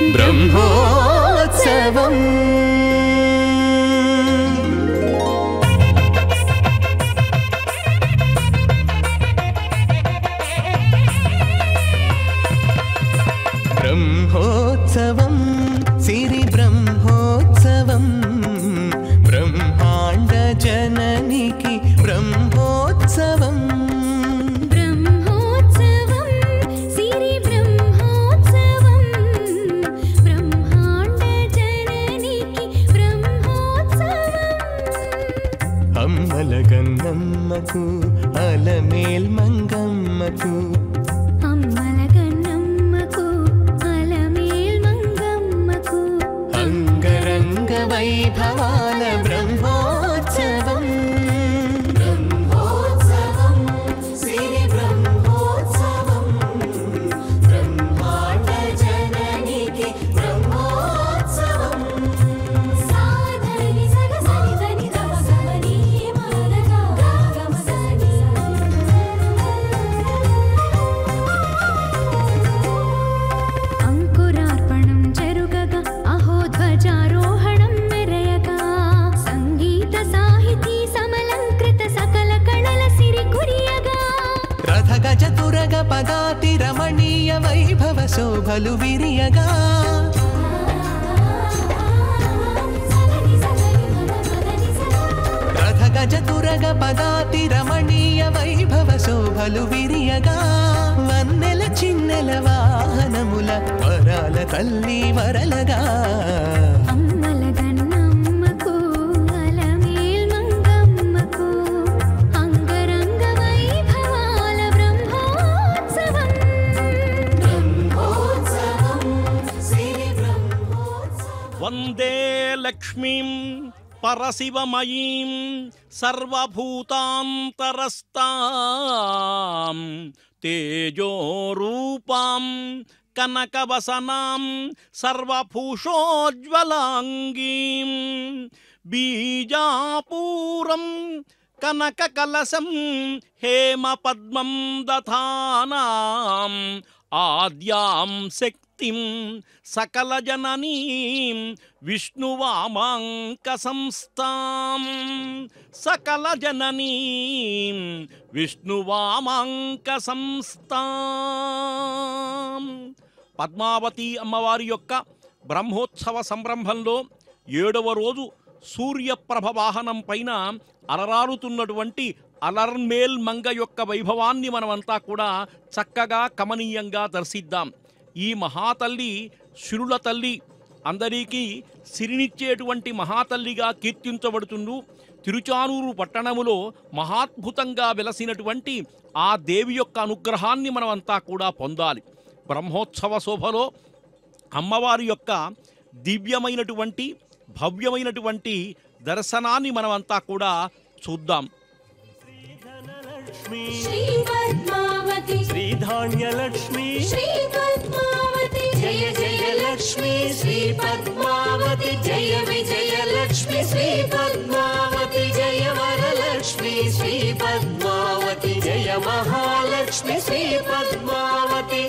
బ్రహ్మోత్సవం బ్రహ్మోత్సవం సిరి బ్రహ్మోత్సవం బ్రహ్మాండ జననికి బ్రహ్మోత్సవం బ్రహ్మోత్సవం సిరి బ్రహ్మోత్సవం బ్రహ్మాండ జననికి బ్రహ్మోత్సవం అమ్మల గన్నమ్మకు అలమేల్ మంగమ్మకు అమ్మల గన్నమ్మకు అలమేల్ మంగమ్మకు అంగరంగ వైభవాల బ్రహ్మోత్సవం బ్రహ్మోత్సవం సిరి బ్రహ్మోత్సవం బ్రహ్మాండ జననికి బ్రహ్మోత్సవం సాధని సగసని దని దమసని మదగా గమసని అంకురార్పణం జరుగగా అహో ధ్వజారోహణం మెరయగా సంగీత సాహితీ సమలంకృత సకల కళల సిరి కురియగా రథ గజ తురగ పదాతి రమణీయ వైభవ శోభలు విరియగా సగని సగని మదని సగ రథ గజ తురగ పదాతి రమణీయ వైభవ శోభలు విరియగా వన్నెల చిన్నెల వాహనముల వరాల తల్లి వరలగా అమ్మల గన్నమ్మకు అలమేల్ మంగమ్మకు అంగరంగ వైభవాల బ్రహ్మోత్సవం వందే లక్ష్మీం పరశివమయీం సర్వభూతాంతరస్తాం తేజోరూపాం కనకవసనాం సర్వభూషోజ్వలాంగీం బీజాపూరం కనకకలశం హేమపద్మం దధానాం ఆద్యాం శక్తిం సకలజననీం విష్ణువామాంక సంస్థాం సకలజననీం విష్ణువామాంక సంస్థాం పద్మావతి అమ్మవారి యొక్క బ్రహ్మోత్సవ సంరంభంలో ఏడవ రోజు సూర్యప్రభ వాహనం పైన అలరారుతున్నటువంటి అలర్మేల్ మంగ యొక్క వైభవాన్ని మనమంతా కూడా చక్కగా కమనీయంగా దర్శిద్దాం ఈ మహాతల్లి శిరుల తల్లి అందరికీ సిరినిచ్చేటువంటి మహాతల్లిగా కీర్తించబడుతుండు తిరుచానూరు పట్టణములో మహాద్భుతంగా వెలసినటువంటి ఆ దేవి యొక్క అనుగ్రహాన్ని మనమంతా కూడా పొందాలి బ్రహ్మోత్సవ శోభలో అమ్మవారి యొక్క దివ్యమైనటువంటి భవ్యమైనటువంటి దర్శనాన్ని మనమంతా కూడా చూద్దాం శ్రీధనలక్ష్మి శ్రీ పద్మావతి శ్రీధాన్యలక్ష్మి శ్రీ పద్మావతి జయ జయ లక్ష్మి శ్రీ పద్మావతి జయ విజయ లక్ష్మి శ్రీ పద్మావతి జయ వరలక్ష్మి శ్రీ పద్మావతి జయ మహాలక్ష్మి శ్రీ పద్మావతి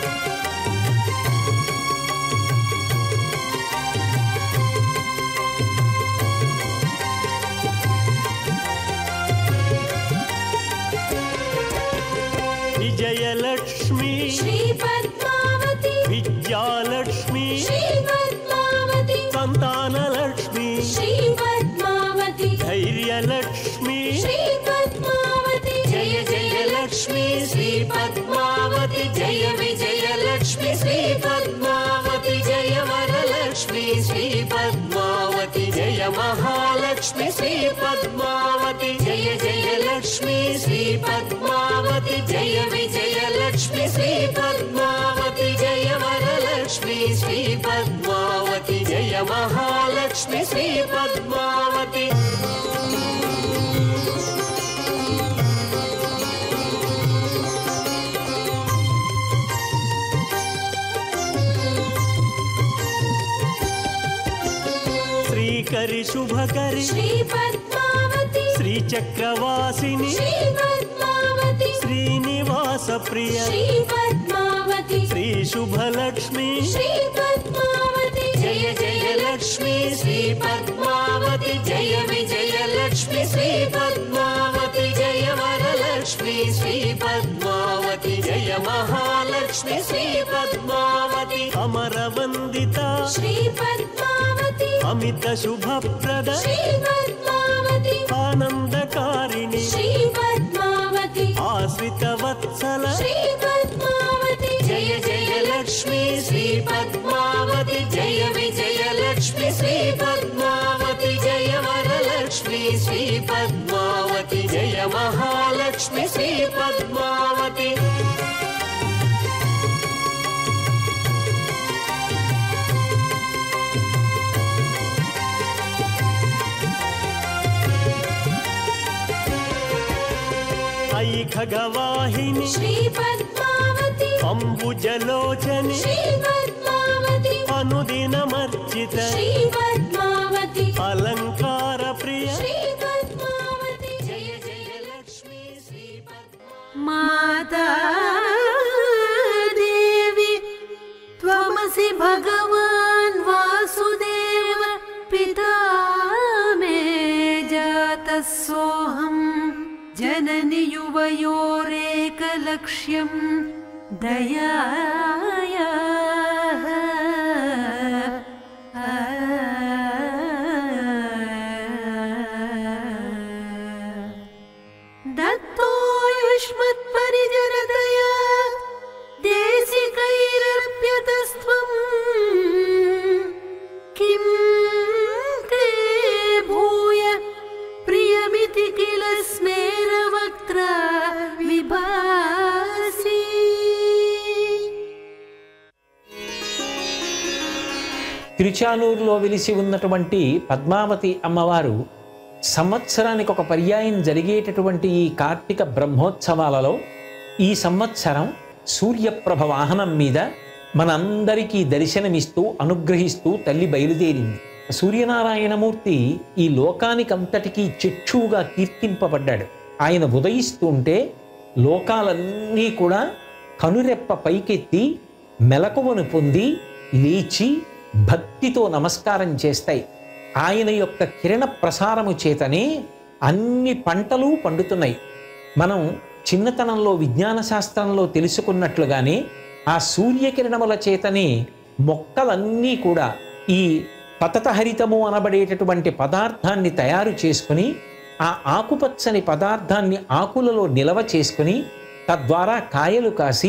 విజయలక్ష్మి శ్రీ పద్మావతి విద్యాలక్ష్మి శ్రీ పద్మావతి సంతానలక్ష్మి శ్రీ పద్మావతి ధైర్యలక్ష్మి శ్రీ పద్మావతి జయ జయ లక్ష్మి శ్రీ పద్మావతి జయ విజయ లక్ష్మి శ్రీ పద్మావతి జయ వరలక్ష్మి శ్రీ పద్మావతి జయ మహాలక్ష్మి శ్రీ పద్మావతి జయ జయ లక్ష్మి శ్రీ పద్మావతి జయ విజయ లక్ష్మి శ్రీ పద్మావతి జయ వరలక్ష్మి శ్రీ పద్మావతి జయ మహాలక్ష్మి శ్రీ పద్మావతి శ్రీకరి శుభకరి శ్రీ పద్మావతి శ్రీచక్రవాసిని శ్రీ పద్మావతి శ్రీనివాస ప్రియ శ్రీ పద్మావతి శ్రీ శుభలక్ష్మి శ్రీ పద్మావతి మహాలక్ష్మి శ్రీ పద్మావతి అమరవందిత శ్రీ పద్మావతి అమిత శుభప్రద శ్రీ పద్మావతి ఆనందకారిణి శ్రీ పద్మావతి ఆశ్రిత వత్సల శ్రీ పద్మావతి జయ జయ లక్ష్మి శ్రీ పద్మావతి జయ విజయ లక్ష్మి శ్రీ పద్మావతి జయ వరలక్ష్మి శ్రీ పద్మావతి జయ మహాలక్ష్మి శ్రీ పద్మావతి ఐ ఖగవాహిని శ్రీ పద్మావతి అంబుజలోచని శ్రీ పద్మావతి అనుదినమర్చిత శ్రీ పద్మావతి అలంకార ప్రియ శ్రీ పద్మావతి జయ జయ లక్ష్మి శ్రీ పద్మ माता देवी त्वमसि भगवान् वासुदेव पिता मे जातः सोऽहं जननि युवयोरेकलक्ष्यं दयायाः दत्तो युष्मत्परिजनतया देशिकैरप्यतस्त्वम् किं ते भूय प्रियमिति किल स्मेरवक्त्र विभासि తిరుచానూరులో వెలిసి ఉన్నటువంటి పద్మావతి అమ్మవారు సంవత్సరానికి ఒక పర్యాయం జరిగేటటువంటి ఈ కార్తీక బ్రహ్మోత్సవాలలో ఈ సంవత్సరం సూర్యప్రభ వాహనం మీద మనందరికీ దర్శనమిస్తూ అనుగ్రహిస్తూ తల్లి బయలుదేరింది సూర్యనారాయణమూర్తి ఈ లోకానికంతటికీ చెక్షువుగా కీర్తింపబడ్డాడు ఆయన ఉదయిస్తుంటే లోకాలన్నీ కూడా కనురెప్ప పైకెత్తి మెలకువను పొంది లేచి భక్తితో నమస్కారం చేస్తాయి ఆయన యొక్క కిరణ ప్రసారము చేతనే అన్ని పంటలు పండుతున్నాయి మనం చిన్నతనంలో విజ్ఞాన శాస్త్రంలో తెలుసుకున్నట్లుగానే ఆ సూర్యకిరణముల చేతనే మొక్కలన్నీ కూడా ఈ పతతహరితము అనబడేటటువంటి పదార్థాన్ని తయారు చేసుకుని ఆ ఆకుపచ్చని పదార్థాన్ని ఆకులలో నిలవ చేసుకుని తద్వారా కాయలు కాసి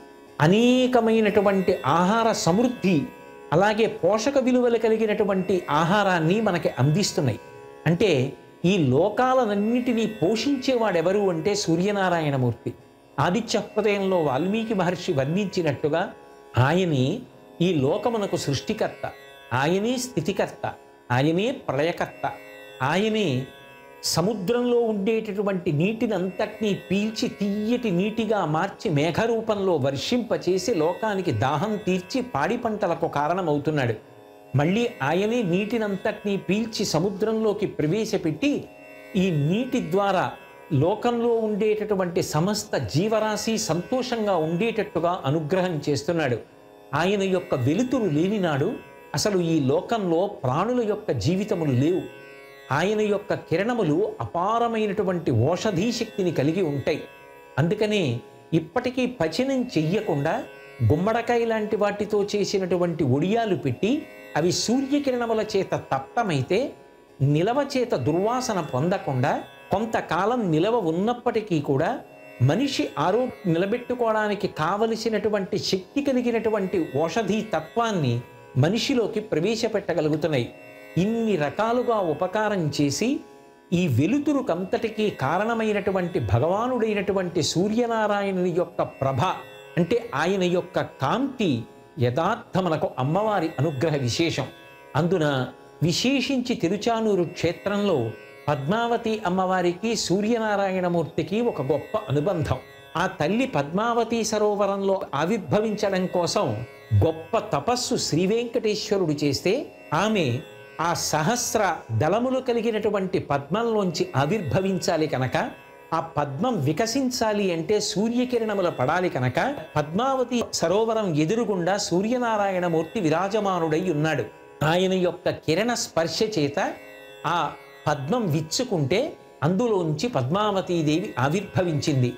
అనేకమైనటువంటి ఆహార సమృద్ధి అలాగే పోషక విలువలు కలిగినటువంటి ఆహారాన్ని మనకి అందిస్తున్నాయి అంటే ఈ లోకాలనన్నిటినీ పోషించేవాడెవరు అంటే సూర్యనారాయణమూర్తి ఆదిత్య హృదయంలో వాల్మీకి మహర్షి వర్ణించినట్టుగా ఆయనే ఈ లోకమునకు సృష్టికర్త ఆయనే స్థితికర్త ఆయనే ప్రళయకర్త ఆయనే సముద్రంలో ఉండేటటువంటి నీటిని అంతటినీ పీల్చి తీయటి నీటిగా మార్చి మేఘరూపంలో వర్షింపచేసి లోకానికి దాహం తీర్చి పాడి పంటలకు కారణమవుతున్నాడు మళ్ళీ ఆయనే నీటినంతటినీ పీల్చి సముద్రంలోకి ప్రవేశపెట్టి ఈ నీటి ద్వారా లోకంలో ఉండేటటువంటి సమస్త జీవరాశి సంతోషంగా ఉండేటట్టుగా అనుగ్రహం చేస్తున్నాడు ఆయన యొక్క వెలుతురు లేనినాడు అసలు ఈ లోకంలో ప్రాణుల యొక్క జీవితములు లేవు ఆయన యొక్క కిరణములు అపారమైనటువంటి ఓషధీ శక్తిని కలిగి ఉంటాయి అందుకనే ఇప్పటికీ పచనం చెయ్యకుండా గుమ్మడకాయ లాంటి వాటితో చేసినటువంటి ఒడియాలు పెట్టి అవి సూర్యకిరణముల చేత తప్తమైతే నిలవ చేత దుర్వాసన పొందకుండా కొంతకాలం నిలవ ఉన్నప్పటికీ కూడా మనిషి ఆరోగ్యం నిలబెట్టుకోవడానికి కావలసినటువంటి శక్తి కలిగినటువంటి ఓషధీ తత్వాన్ని మనిషిలోకి ప్రవేశపెట్టగలుగుతున్నాయి ఇన్ని రకాలుగా ఉపకారం చేసి ఈ వెలుతురుకంతటికీ కారణమైనటువంటి భగవానుడైనటువంటి సూర్యనారాయణుని యొక్క ప్రభ అంటే ఆయన యొక్క కాంతి యథార్థమునకు అమ్మవారి అనుగ్రహ విశేషం అందున విశేషించి తిరుచానూరు క్షేత్రంలో పద్మావతి అమ్మవారికి సూర్యనారాయణమూర్తికి ఒక గొప్ప అనుబంధం ఆ తల్లి పద్మావతి సరోవరంలో ఆవిర్భవించడం కోసం గొప్ప తపస్సు శ్రీ వెంకటేశ్వరుడు చేస్తే ఆమె ఆ సహస్ర దళములు కలిగినటువంటి పద్మంలోంచి ఆవిర్భవించాలి కనుక ఆ పద్మం వికసించాలి అంటే సూర్యకిరణముల పడాలి కనుక పద్మావతి సరోవరం ఎదురుగుండా సూర్యనారాయణమూర్తి విరాజమానుడై ఉన్నాడు ఆయన యొక్క కిరణ స్పర్శ చేత ఆ పద్మం విచ్చుకుంటే అందులోంచి పద్మావతీదేవి ఆవిర్భవించింది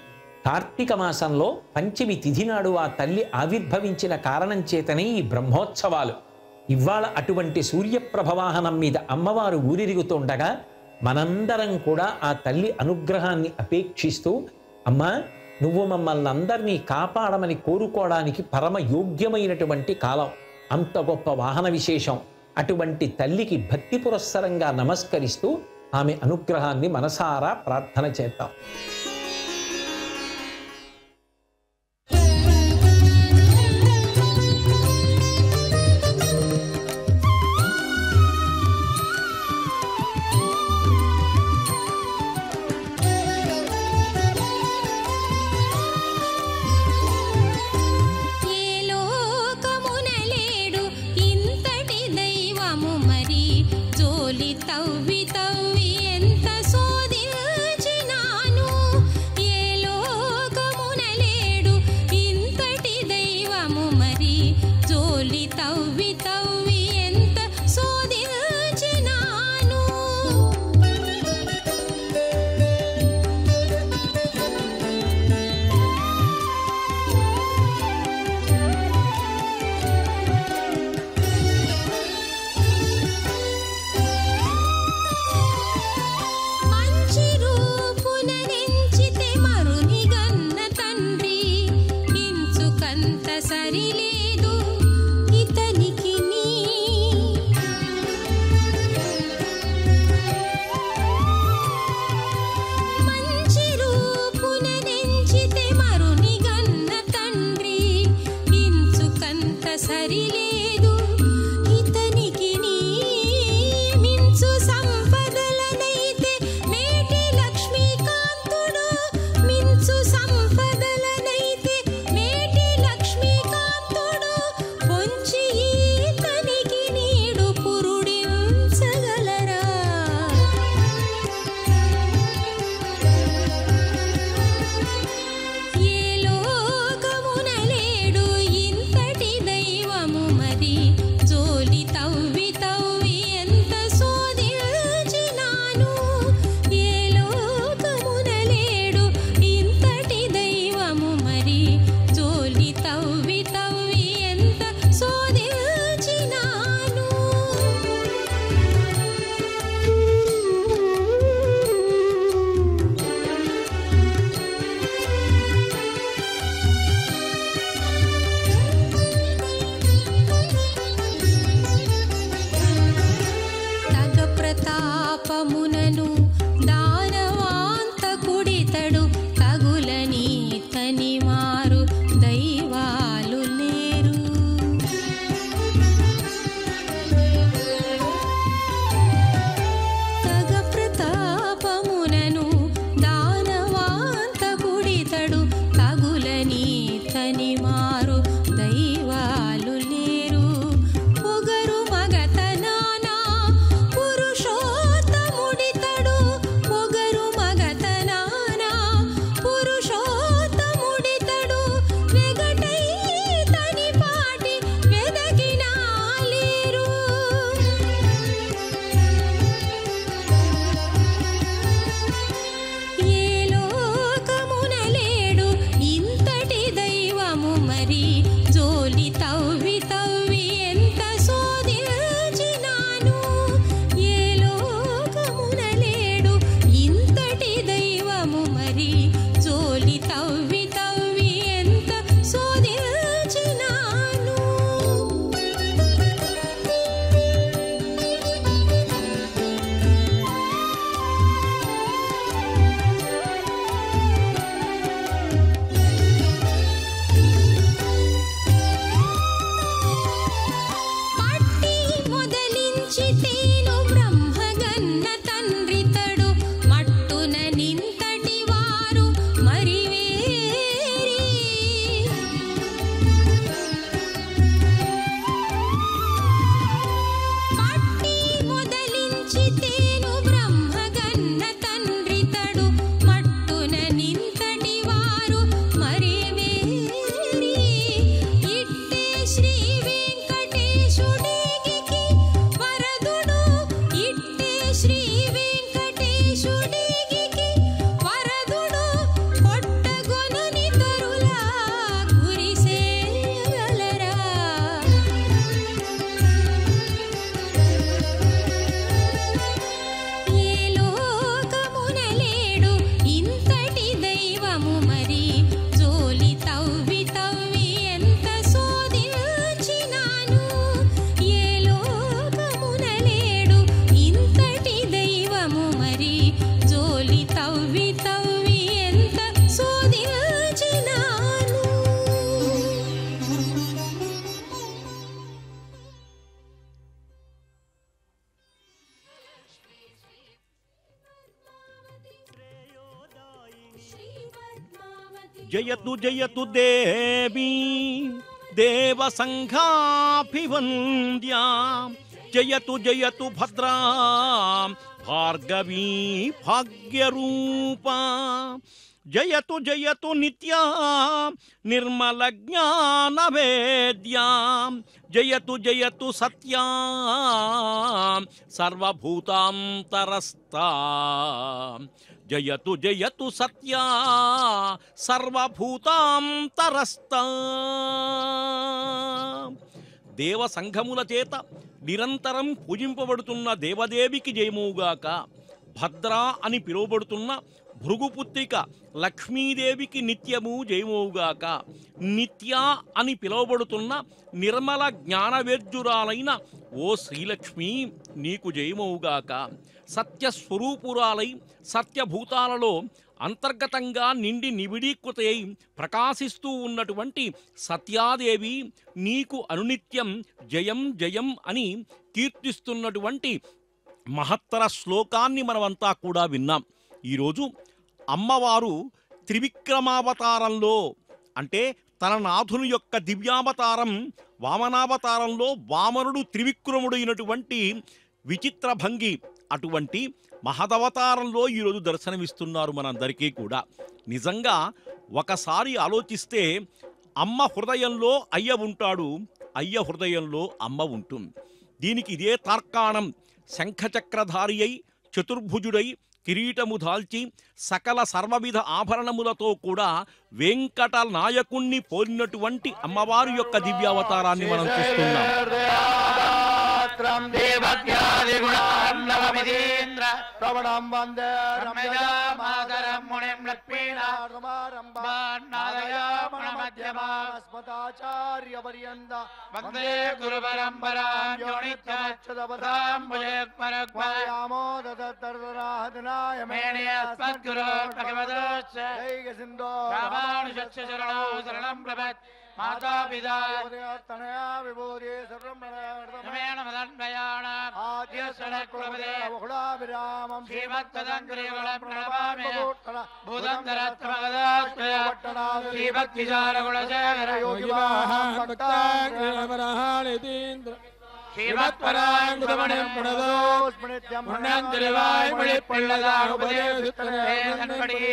కార్తీక మాసంలో పంచమి తిథి నాడు ఆ తల్లి ఆవిర్భవించిన కారణం చేతనే ఈ బ్రహ్మోత్సవాలు ఇవాళ అటువంటి సూర్యప్రభవాహనం మీద అమ్మవారు ఊరిరుగుతుండగా మనందరం కూడా ఆ తల్లి అనుగ్రహాన్ని అపేక్షిస్తూ అమ్మా నువ్వు మమ్మల్ని అందరినీ కాపాడమని కోరుకోవడానికి పరమ యోగ్యమైనటువంటి కాలం అంత గొప్ప వాహన విశేషం అటువంటి తల్లికి భక్తి పురస్సరంగా నమస్కరిస్తూ ఆమె అనుగ్రహాన్ని మనసారా ప్రార్థన చేద్దాం ఏ లోకమున లేడు ఇంతటి దైవము మరి జోలి తవ్వి తవ్వి ఎంత శోధించినాను ఏ లోకమున లేడు ఇంతటి దైవము మరి జోలి తవ్వి తవ్వి ఎంత శోధించినాను మంచి రూపున నెంచితే మరుని గన్న తండ్రి ఇంచుకంత సరిలేదు ఇతనికి నీ మంచి రూపున నెంచితే మరుని గన్న తండ్రి ఇంచుకంత సరిలేదు ఇతనికి నీ మించు సంపదలనైతే మేటి లక్ష్మీకాంతుడు మించు సంపదలనైతే మేటి లక్ష్మీకాంతుడు పొంచి ఈతనికి నీడు పురుడించగలరా ఏ లోకమున లేడు ఇంతటి దైవము మరి జోలి తవ్వి తవ్వి ఎంత శోధించినాను ఏ లోకమున లేడు ఇంతటి దైవము మరి జోలి తవ్వి తవ్వి ఎంత శోధించినాను తగ ప్రతాపమునను దానవాంత కుడితడు తగులని తని మారు దైవాలు లేరు తగ ప్రతాపమునను దానవాంత కుడితడు తగులని తని మారు దైవాలు లేరు పొగరు మగతనానా పురుషోత్తముడితడు పొగరు మగతనానా పురుషోత్తముడితడు వెగటై తని పాటి వెదకినా లేరు ఏ లోకమున లేడు ఇంతటి దైవము మరి జోలి తవ్వి తవ్వి ఎంత శోధించినాను ఏ లోకమున లేడు ఇంతటి దైవము మరి జోలి తవ్వి తవ్వి ఎంత శోధించినాను జయతు జయతు దేవి దేవ సంఘాభివంద్యా జయతు జయతు భద్రా భార్గవీ భాగ్యరూపా జయతు జయతు నిత్యా నిర్మల జ్ఞాన వేద్యా జయతు జయతు సత్యా సర్వభూతాంతరస్థా జయతు జయతు సత్యా సర్వభూతాంతరస్థా దేవ సంఘముల చేత నిరంతరం పూజింపబడుతున్న దేవదేవికి జయముగాక భద్రా అని పిలువబడుతున్న భృగుపుత్రిక లక్ష్మీదేవికి నిత్యము జయమోగాక నిత్య అని పిలువబడుతున్న నిర్మల జ్ఞానవేర్జురాలైన ఓ శ్రీలక్ష్మి నీకు జయమవుగాక సత్యస్వరూపురాలై సత్యభూతాలలో అంతర్గతంగా నిండి నివిడీకృతయై ప్రకాశిస్తూ ఉన్నటువంటి సత్యాదేవి నీకు అనునిత్యం జయం జయం అని కీర్తిస్తున్నటువంటి మహత్తర శ్లోకాన్ని మనమంతా కూడా విన్నాం ఈరోజు అమ్మవారు త్రివిక్రమావతారంలో అంటే తన నాథుని యొక్క దివ్యావతారం వామనావతారంలో వామనుడు త్రివిక్రముడైనటువంటి విచిత్ర భంగి అటువంటి మహదవతారంలో ఈరోజు దర్శనమిస్తున్నారు మనందరికీ కూడా నిజంగా ఒకసారి ఆలోచిస్తే అమ్మ హృదయంలో అయ్య ఉంటాడు అయ్య హృదయంలో అమ్మ ఉంటుంది దీనికి ఇదే తార్కాణం శంఖచక్రధారి అయి చతుర్భుజుడై కిరీటము దాల్చి సకల సర్వవిధ ఆభరణములతో కూడా వెంకట నాయకుణ్ణి పోలినటువంటి అమ్మవారి యొక్క దివ్యావతారాన్ని మనం చూస్తున్నాం శ్రవణం వందే మాతరం మునిం లక్ష్మీనారమధ్యమాస్మదాచార్యపర్యంత వందే గురు పరంపరాం యోనిత్యమోదర్దనాయ మేణేస్మద్గురో భగవదోశ్చ సింధో రామానుజస్య శరణో శరణం ప్రభత్ మాతా పితా తనయా విభూతి సర్వం క్రమేణ మదన్వయాణాం ఆద్యసడకులపదే బహుళాభిరామం శ్రీమత్పదంకరేవళం ప్రణమామి భూతం ధరత్మగదాశ్రయ శ్రీభక్తిచారగుణశేఖర శ్రీమత్పరాంగుతమణిం புண்ணந்திருவாய் மொழிப்பள்ளதாக உபதேசித்தனே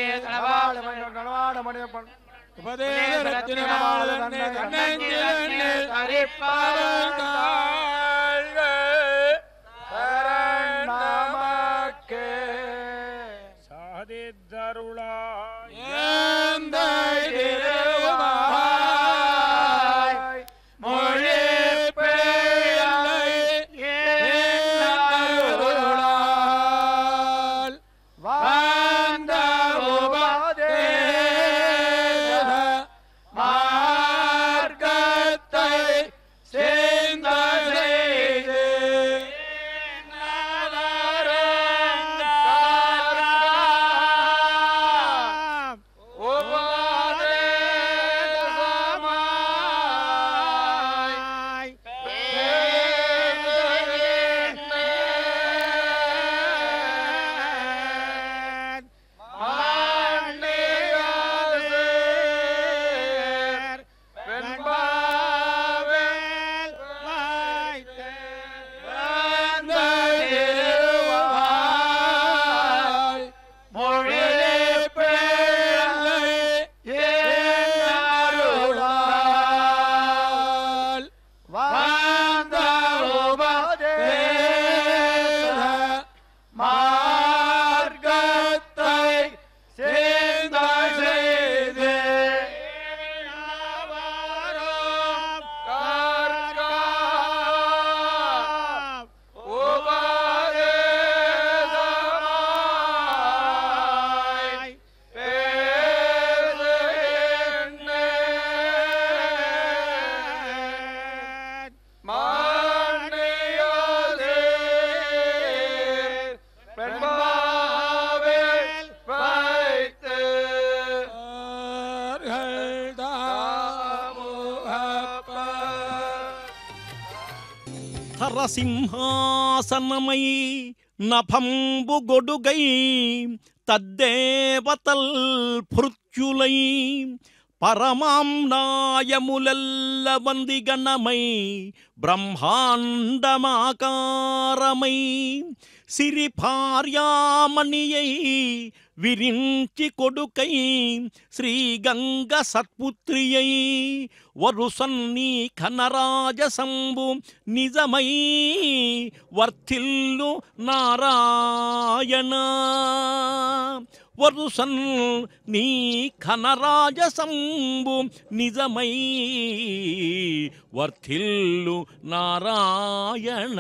సింహాసనమై నభంబు గొడుగై తద్దేవతల్ మృత్యులై పరమాంనాయములెల్ల వందిగణమై బ్రహ్మాండమాకారమై సిరి భార్యామణియై విరించి కొడుకై శ్రీగంగ సత్పుత్రియై వరుసన్నీ ఖనరాజసంబు నిజమై వర్ధిల్లు నారాయణ వరుసన్ నీ ఖనరాజసంబు నిజమై వర్ధిల్లు నారాయణ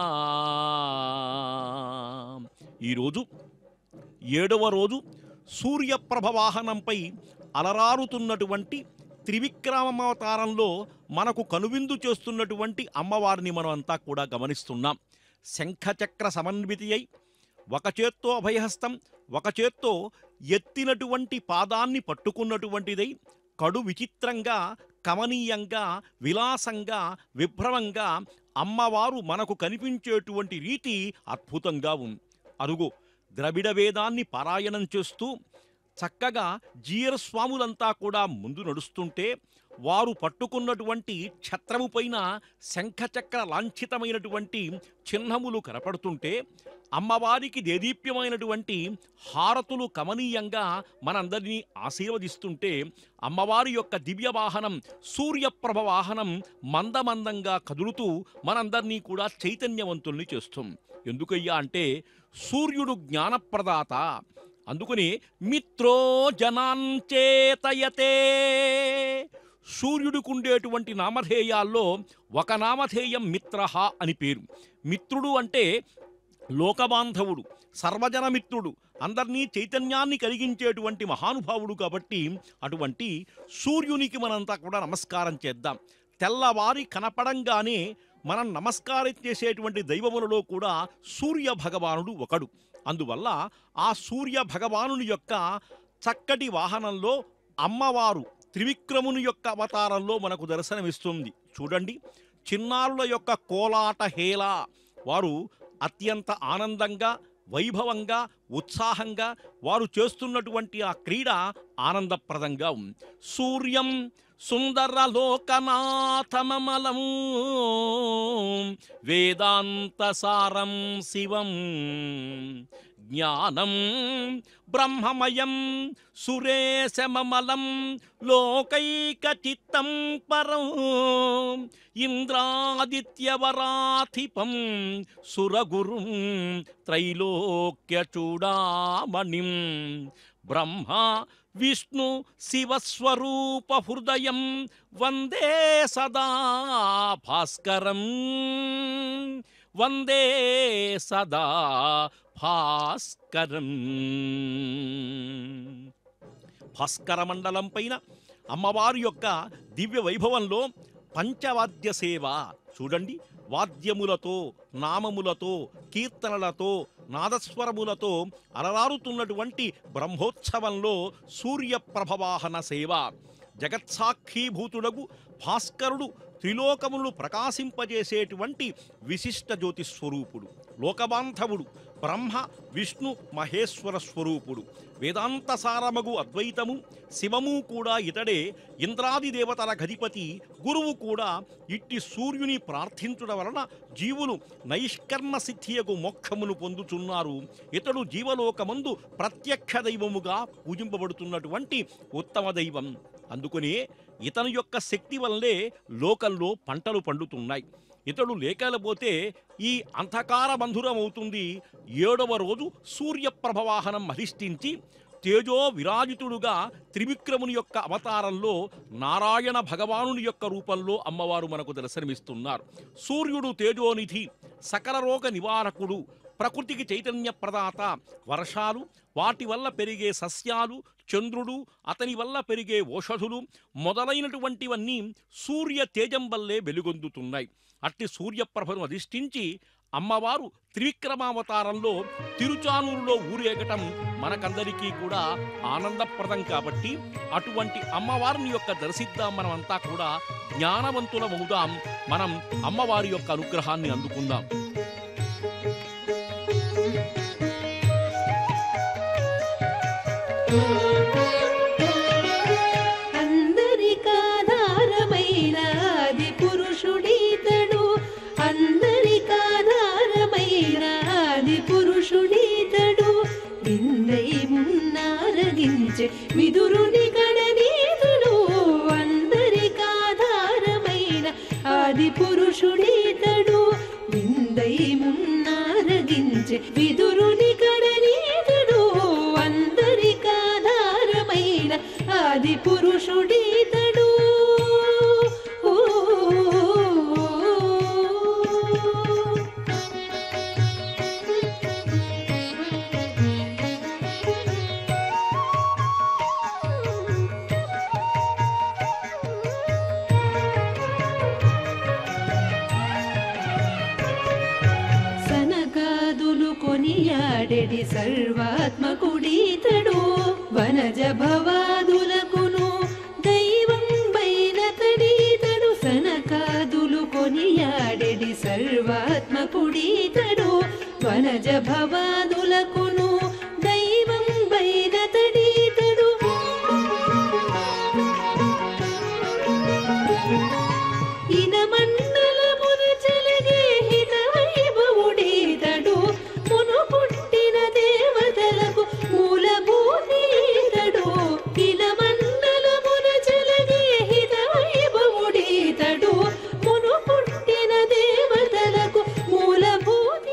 ఈరోజు ఏడవ రోజు సూర్యప్రభ వాహనంపై అలరారుతున్నటువంటి త్రివిక్రమావతారంలో మనకు కనువిందు చేస్తున్నటువంటి అమ్మవారిని మనం అంతా కూడా గమనిస్తున్నాం శంఖచక్ర సమన్వితి అయి ఒక చేత్తో అభయహస్తం ఒక చేత్తో ఎత్తినటువంటి పాదాన్ని పట్టుకున్నటువంటిదై కడు విచిత్రంగా కమనీయంగా విలాసంగా విభ్రమంగా అమ్మవారు మనకు కనిపించేటువంటి రీతి అద్భుతంగా ఉంది అరుగు ద్రవిడ వేదాన్ని పారాయణం చేస్తూ చక్కగా జీయరస్వాములంతా కూడా ముందు నడుస్తుంటే వారు పట్టుకున్నటువంటి ఛత్రము పైన శంఖచక్ర లాంఛితమైనటువంటి చిహ్నములు కనపడుతుంటే అమ్మవారికి దేదీప్యమైనటువంటి హారతులు కమనీయంగా మనందరినీ ఆశీర్వదిస్తుంటే అమ్మవారి యొక్క దివ్య వాహనం సూర్యప్రభ వాహనం మందమందంగా కదులుతూ మనందరినీ కూడా చైతన్యవంతుల్ని చేస్తుంది ఎందుకయ్యా అంటే సూర్యుడు జ్ఞానప్రదాత అందుకని మిత్రో జనాంచేతయతే సూర్యుడికుండేటువంటి నామధేయాల్లో ఒక నామధేయం మిత్రహ అని పేరు మిత్రుడు అంటే లోకబాంధవుడు సర్వజన మిత్రుడు అందరినీ చైతన్యాన్ని కలిగించేటువంటి మహానుభావుడు కాబట్టి అటువంటి సూర్యునికి మనంతా కూడా నమస్కారం చేద్దాం తెల్లవారి కనపడంగానే మనం నమస్కారం చేసేటువంటి దైవములలో కూడా సూర్య భగవానుడు ఒకడు అందువల్ల ఆ సూర్య భగవానుని యొక్క చక్కటి వాహనంలో అమ్మవారు త్రివిక్రముని యొక్క అవతారంలో మనకు దర్శనమిస్తుంది చూడండి చిన్నారుల యొక్క కోలాట హేళ వారు అత్యంత ఆనందంగా వైభవంగా ఉత్సాహంగా వారు చేస్తున్నటువంటి ఆ క్రీడ ఆనందప్రదంగా ఉంది సూర్యం సుందరలోకనాథమమలం వేదాంతసారం శివం జ్ఞానం బ్రహ్మమయం సురేశమమలం లోకైకచిత్తం పరం ఇంద్రాదిత్యవరాధిపం సురగురుం త్రైలోక్యచూడామణిం బ్రహ్మ విష్ణు శివస్వరూప హృదయం వందే సదా భాస్కరం వందే సదా భాస్కరం భాస్కర మండలం పైన అమ్మవారి యొక్క దివ్య వైభవంలో పంచవాద్య సేవ చూడండి వాద్యములతో నామములతో కీర్తనలతో నాదస్వరములతో అలరారుతున్నటువంటి బ్రహ్మోత్సవంలో సూర్యప్రభవాహన సేవ జగత్సాక్షీభూతుడగు భాస్కరుడు త్రిలోకములు ప్రకాశింపజేసేటువంటి విశిష్ట జ్యోతి స్వరూపుడు లోకబాంధవుడు బ్రహ్మ విష్ణు మహేశ్వర స్వరూపుడు వేదాంత సారమగు అద్వైతము శివము కూడా ఇతడే ఇంద్రాది దేవతల గధిపతి గురువు కూడా ఇట్టి సూర్యుని ప్రార్థించుట వలన జీవులు నైష్కర్మ సిద్ధియకు మోక్షమును పొందుచున్నారు ఇతడు జీవలోకమందు ప్రత్యక్ష దైవముగా పూజింపబడుతున్నటువంటి ఉత్తమ దైవం అందుకనే ఇతని యొక్క శక్తి వల్లే లోకంలో పంటలు పండుతున్నాయి ఇతడు లేకపోతే ఈ అంధకార బంధురమవుతుంది ఏడవ రోజు సూర్యప్రభవాహనం అధిష్ఠించి తేజో విరాజితుడుగా త్రివిక్రముని యొక్క అవతారంలో నారాయణ భగవానుని యొక్క రూపంలో అమ్మవారు మనకు దర్శనమిస్తున్నారు సూర్యుడు తేజోనిధి సకల రోగ నివారకుడు ప్రకృతికి చైతన్య ప్రదాత వర్షాలు వాటి వల్ల పెరిగే సస్యాలు చంద్రుడు అతని వల్ల పెరిగే ఓషధులు మొదలైనటువంటివన్నీ సూర్య తేజం వల్లే వెలుగొందుతున్నాయి అట్టి సూర్యప్రభను అధిష్ఠించి అమ్మవారు త్రివిక్రమావతారంలో తిరుచానూరులో ఊరేగటం మనకందరికీ కూడా ఆనందప్రదం కాబట్టి అటువంటి అమ్మవారిని యొక్క దర్శిద్దాం మనమంతా కూడా జ్ఞానవంతులమవుదాం మనం అమ్మవారి యొక్క అనుగ్రహాన్ని అందుకుందాం Thank you. ఆది పురుషుడీతడు విందై మున్నారగించే విదురుని కడనీతడు అందరికాధారమైన ఆది పురుషుడీతడు ఓ సనకాదులు కొనియాడెడి సర్వాత్మకుడీతడు వనజ భవాదులకును దైవం బైనతడీతడు సనకాదులు కొనియాడెడి సర్వాత్మకుడీతడు వనజ భవాదులకును దైవం బైనతడీతడు ఇనమన్నలమున చెలగే హితవైభవుడీతడు మును పుట్టిన దేవతలకు మూలభూతీతడు ఇనమన్నలమున చెలగే హితవైభవుడీతడు మును పుట్టిన దేవతలకు మూలభూతి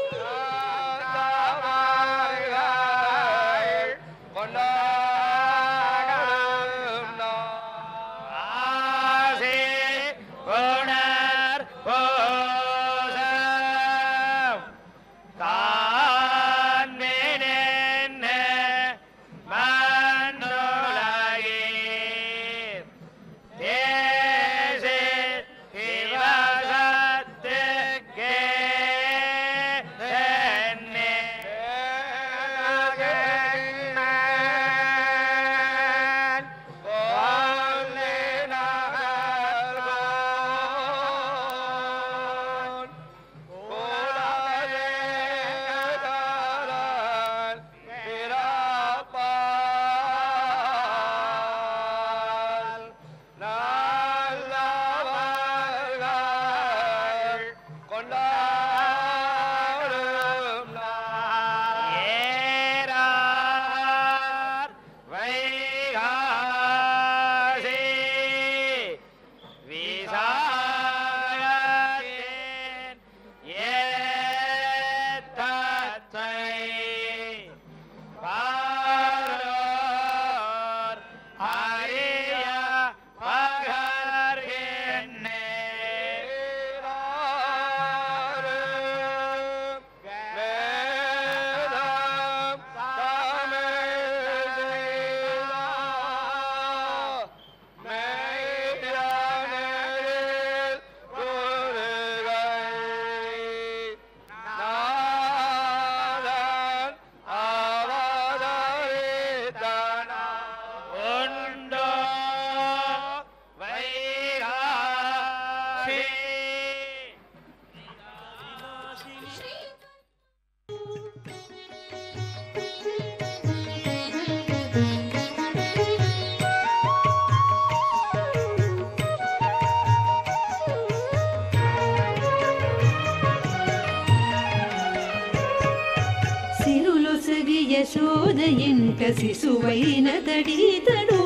సిరులొసగి యశోద ఇంట శిశువైన తడీతడు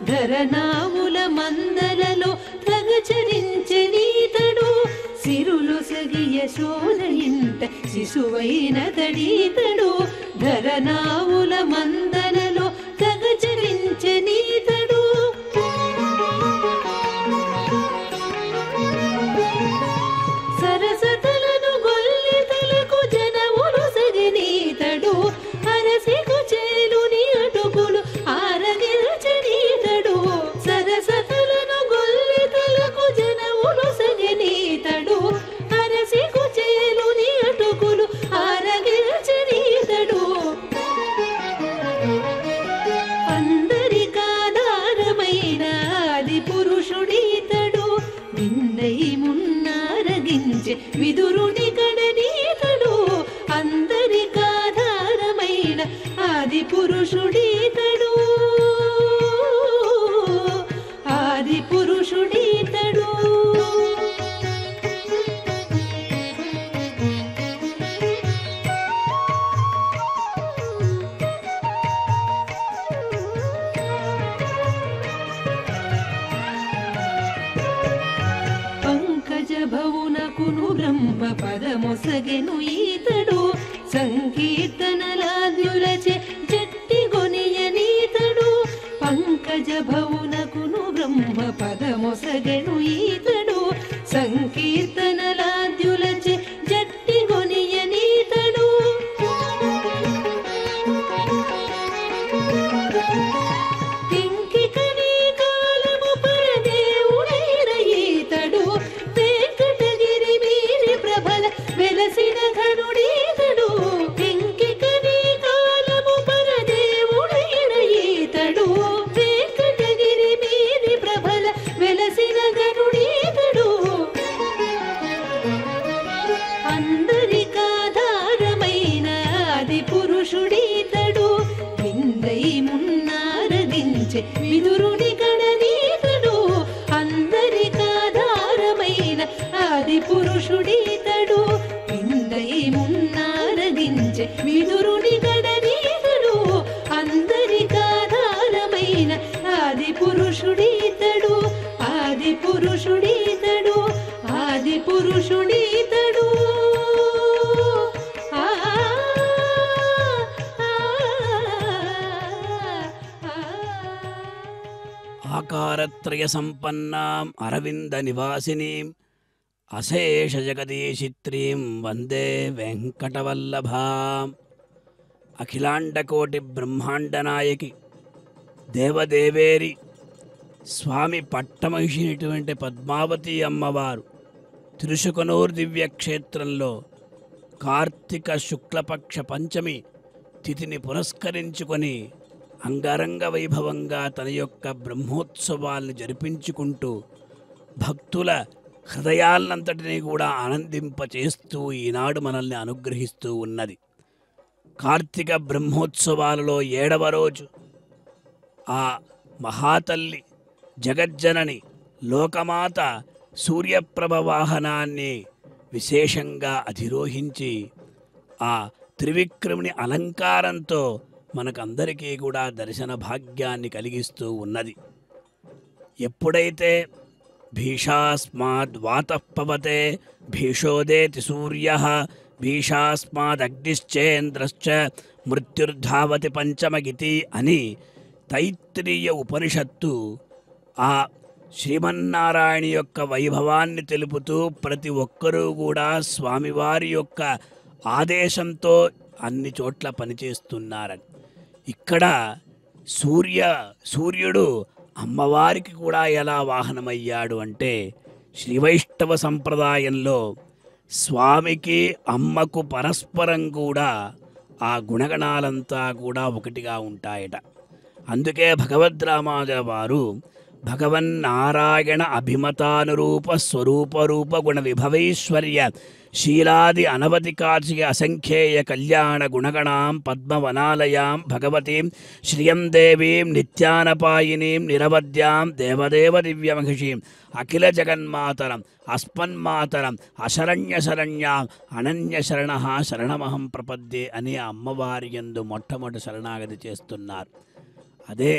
ధరనాముల మందలలో తగచరించనీతడు సిరులొసగి యశోద ఇంట శిశువైన తడీతడు ధరనాముల మందలలో తగచరించనీతడు సరసతలను గొల్లితలకు జనములు సగనీతడు అరసికు చేలుని అటుకులు ఆరగిల్చనీతడు సరసతలను గొల్లితలకు జనములు సగనీతడు అరసికు చేలుని అటుకులు ఆరగిల్చనీతడు అందరికాధారమైన ఆది పురుషుడీతడు నిన్నై మున్నారగించే విదురుని కడనీతడు అందరికాధారమైన ఆది పురుషుడీతడు ఆది పురుషుడీతడు పంకజ భవునకును బ్రహ్మ పదమొసగెను ఈతడు సంకీర్తనలాద్యులచే జట్టి గొనియనీతడు పంకజ భవునకును బ్రహ్మ పదమొసగెను ఈతడు సంకీర్తనలాద్యులచే జట్టి గొనియనీతడు ఇంకికని కాలము పరదేవుడైన ఈతడు వెంకటగిరి మీరి ప్రభల వెలసిన ఘనుడీతడు ఇంకికని కాలము పరదేవుడైన ఈతడు వెంకటగిరి మీరి ప్రభల వెలసిన ఘనుడీతడు అందరికాధారమైన ఆది పురుషుడీతడు విందై మున్నారదించే విదురుని గణనీతడు అందరికాధారమైన ఆది పురుషుడీతడు విందై మున్నారదించే విదురుని గణనీతడు అందరికాధారమైన ఆది పురుషుడీతడు ఆది పురుషుడీతడు ఆది పురుషుడీతడు ఆ, ఆ, ఆ, ఆ. ఆకారత్రయ సంపన్నాం అరవింద నివాసినీం అశేష జగదీశిత్రీం వందే వెంకటవల్లభాం అఖిలాండకోటి బ్రహ్మాండ నాయకి దేవదేవేరి స్వామి పట్టమహిషినటువంటి పద్మావతి అమ్మవారు తిరుషుకనూరు దివ్యక్షేత్రంలో కార్తీక శుక్లపక్ష పంచమి తిథిని పురస్కరించుకొని అంగరంగ వైభవంగా తన యొక్క బ్రహ్మోత్సవాల్ని జరిపించుకుంటూ భక్తుల హృదయాలంతటినీ కూడా ఆనందింపచేస్తూ ఈనాడు మనల్ని అనుగ్రహిస్తూ ఉన్నది కార్తీక బ్రహ్మోత్సవాలలో ఏడవ రోజు ఆ మహాతల్లి జగజ్జనని లోకమాత సూర్యప్రభ వాహనాన్ని విశేషంగా అధిరోహించి ఆ త్రివిక్రముని అలంకారంతో మనకందరికీ కూడా దర్శన భాగ్యాన్ని కలిగిస్తూ ఉన్నది ఎప్పుడైతే భీషాస్మాద్ వాతఃపవతే భీషోదేతి సూర్య భీషాస్మాదగ్నిశ్చేంద్రశ్చ మృత్యుర్ధావతి పంచమగితి అని తైత్రీయ ఉపనిషత్తు ఆ శ్రీమన్నారాయణ యొక్క వైభవాన్ని తెలుపుతూ ప్రతి ఒక్కరూ కూడా స్వామివారి యొక్క ఆదేశంతో అన్ని చోట్ల పనిచేస్తున్నారని ఇక్కడ సూర్య సూర్యుడు అమ్మవారికి కూడా ఎలా వాహనమయ్యాడు అంటే శ్రీవైష్ణవ సంప్రదాయంలో స్వామికి అమ్మకు పరస్పరం కూడా ఆ గుణగణాలంతా కూడా ఒకటిగా ఉంటాయట అందుకే భగవద్రామానుజ వారు భగవన్నారాయణ అభిమతానురూప స్వరూప రూప గుణ విభవైశ్వర్య శీలాది అనవతికాచిక అసంఖ్యేయ కళ్యాణ గుణగణాం పద్మవనాలయాం భగవతీం శ్రియం దేవీం నిత్యానపాయినీం నిరవద్యాం దేవదేవ దివ్యమహిషీం అఖిల జగన్మాతరం అస్మన్మాతరం అశరణ్య శరణ్యాం అనన్య శరణ శరణమహం ప్రపద్యే అని ఆ అమ్మవారి యందు మొట్టమొదటి శరణాగతి చేస్తున్నారు అదే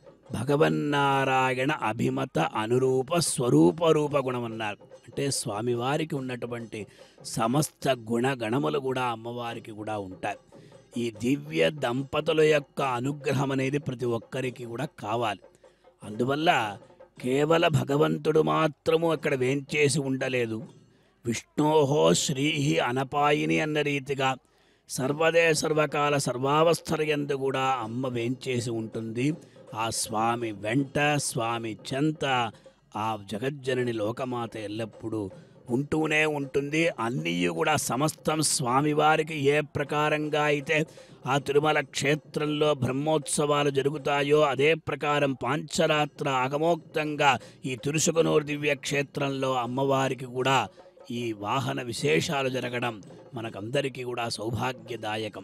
భగవన్నారాయణ అభిమత అనురూప స్వరూప రూప గుణం అన్నారు అంటే స్వామివారికి ఉన్నటువంటి సమస్త గుణగణములు కూడా అమ్మవారికి కూడా ఉంటాయి ఈ దివ్య దంపతుల యొక్క అనుగ్రహం అనేది ప్రతి ఒక్కరికి కూడా కావాలి అందువల్ల కేవల భగవంతుడు మాత్రము అక్కడ వేంచేసి ఉండలేదు విష్ణోహో శ్రీహి అనపాయిని అన్న రీతిగా సర్వదే సర్వకాల సర్వావస్థలయందు కూడా అమ్మ వేంచేసి ఉంటుంది ఆ స్వామి వెంట స్వామి చెంత ఆ జగజ్జనని లోకమాత ఎల్లప్పుడూ ఉంటూనే ఉంటుంది అన్నీ కూడా సమస్తం స్వామివారికి ఏ ప్రకారంగా అయితే ఆ తిరుమల క్షేత్రంలో బ్రహ్మోత్సవాలు జరుగుతాయో అదే ప్రకారం పాంచరాత్ర ఆగమోక్తంగా ఈ తిరుసుకనూరు దివ్య క్షేత్రంలో అమ్మవారికి కూడా ఈ వాహన విశేషాలు జరగడం మనకందరికీ కూడా సౌభాగ్యదాయకం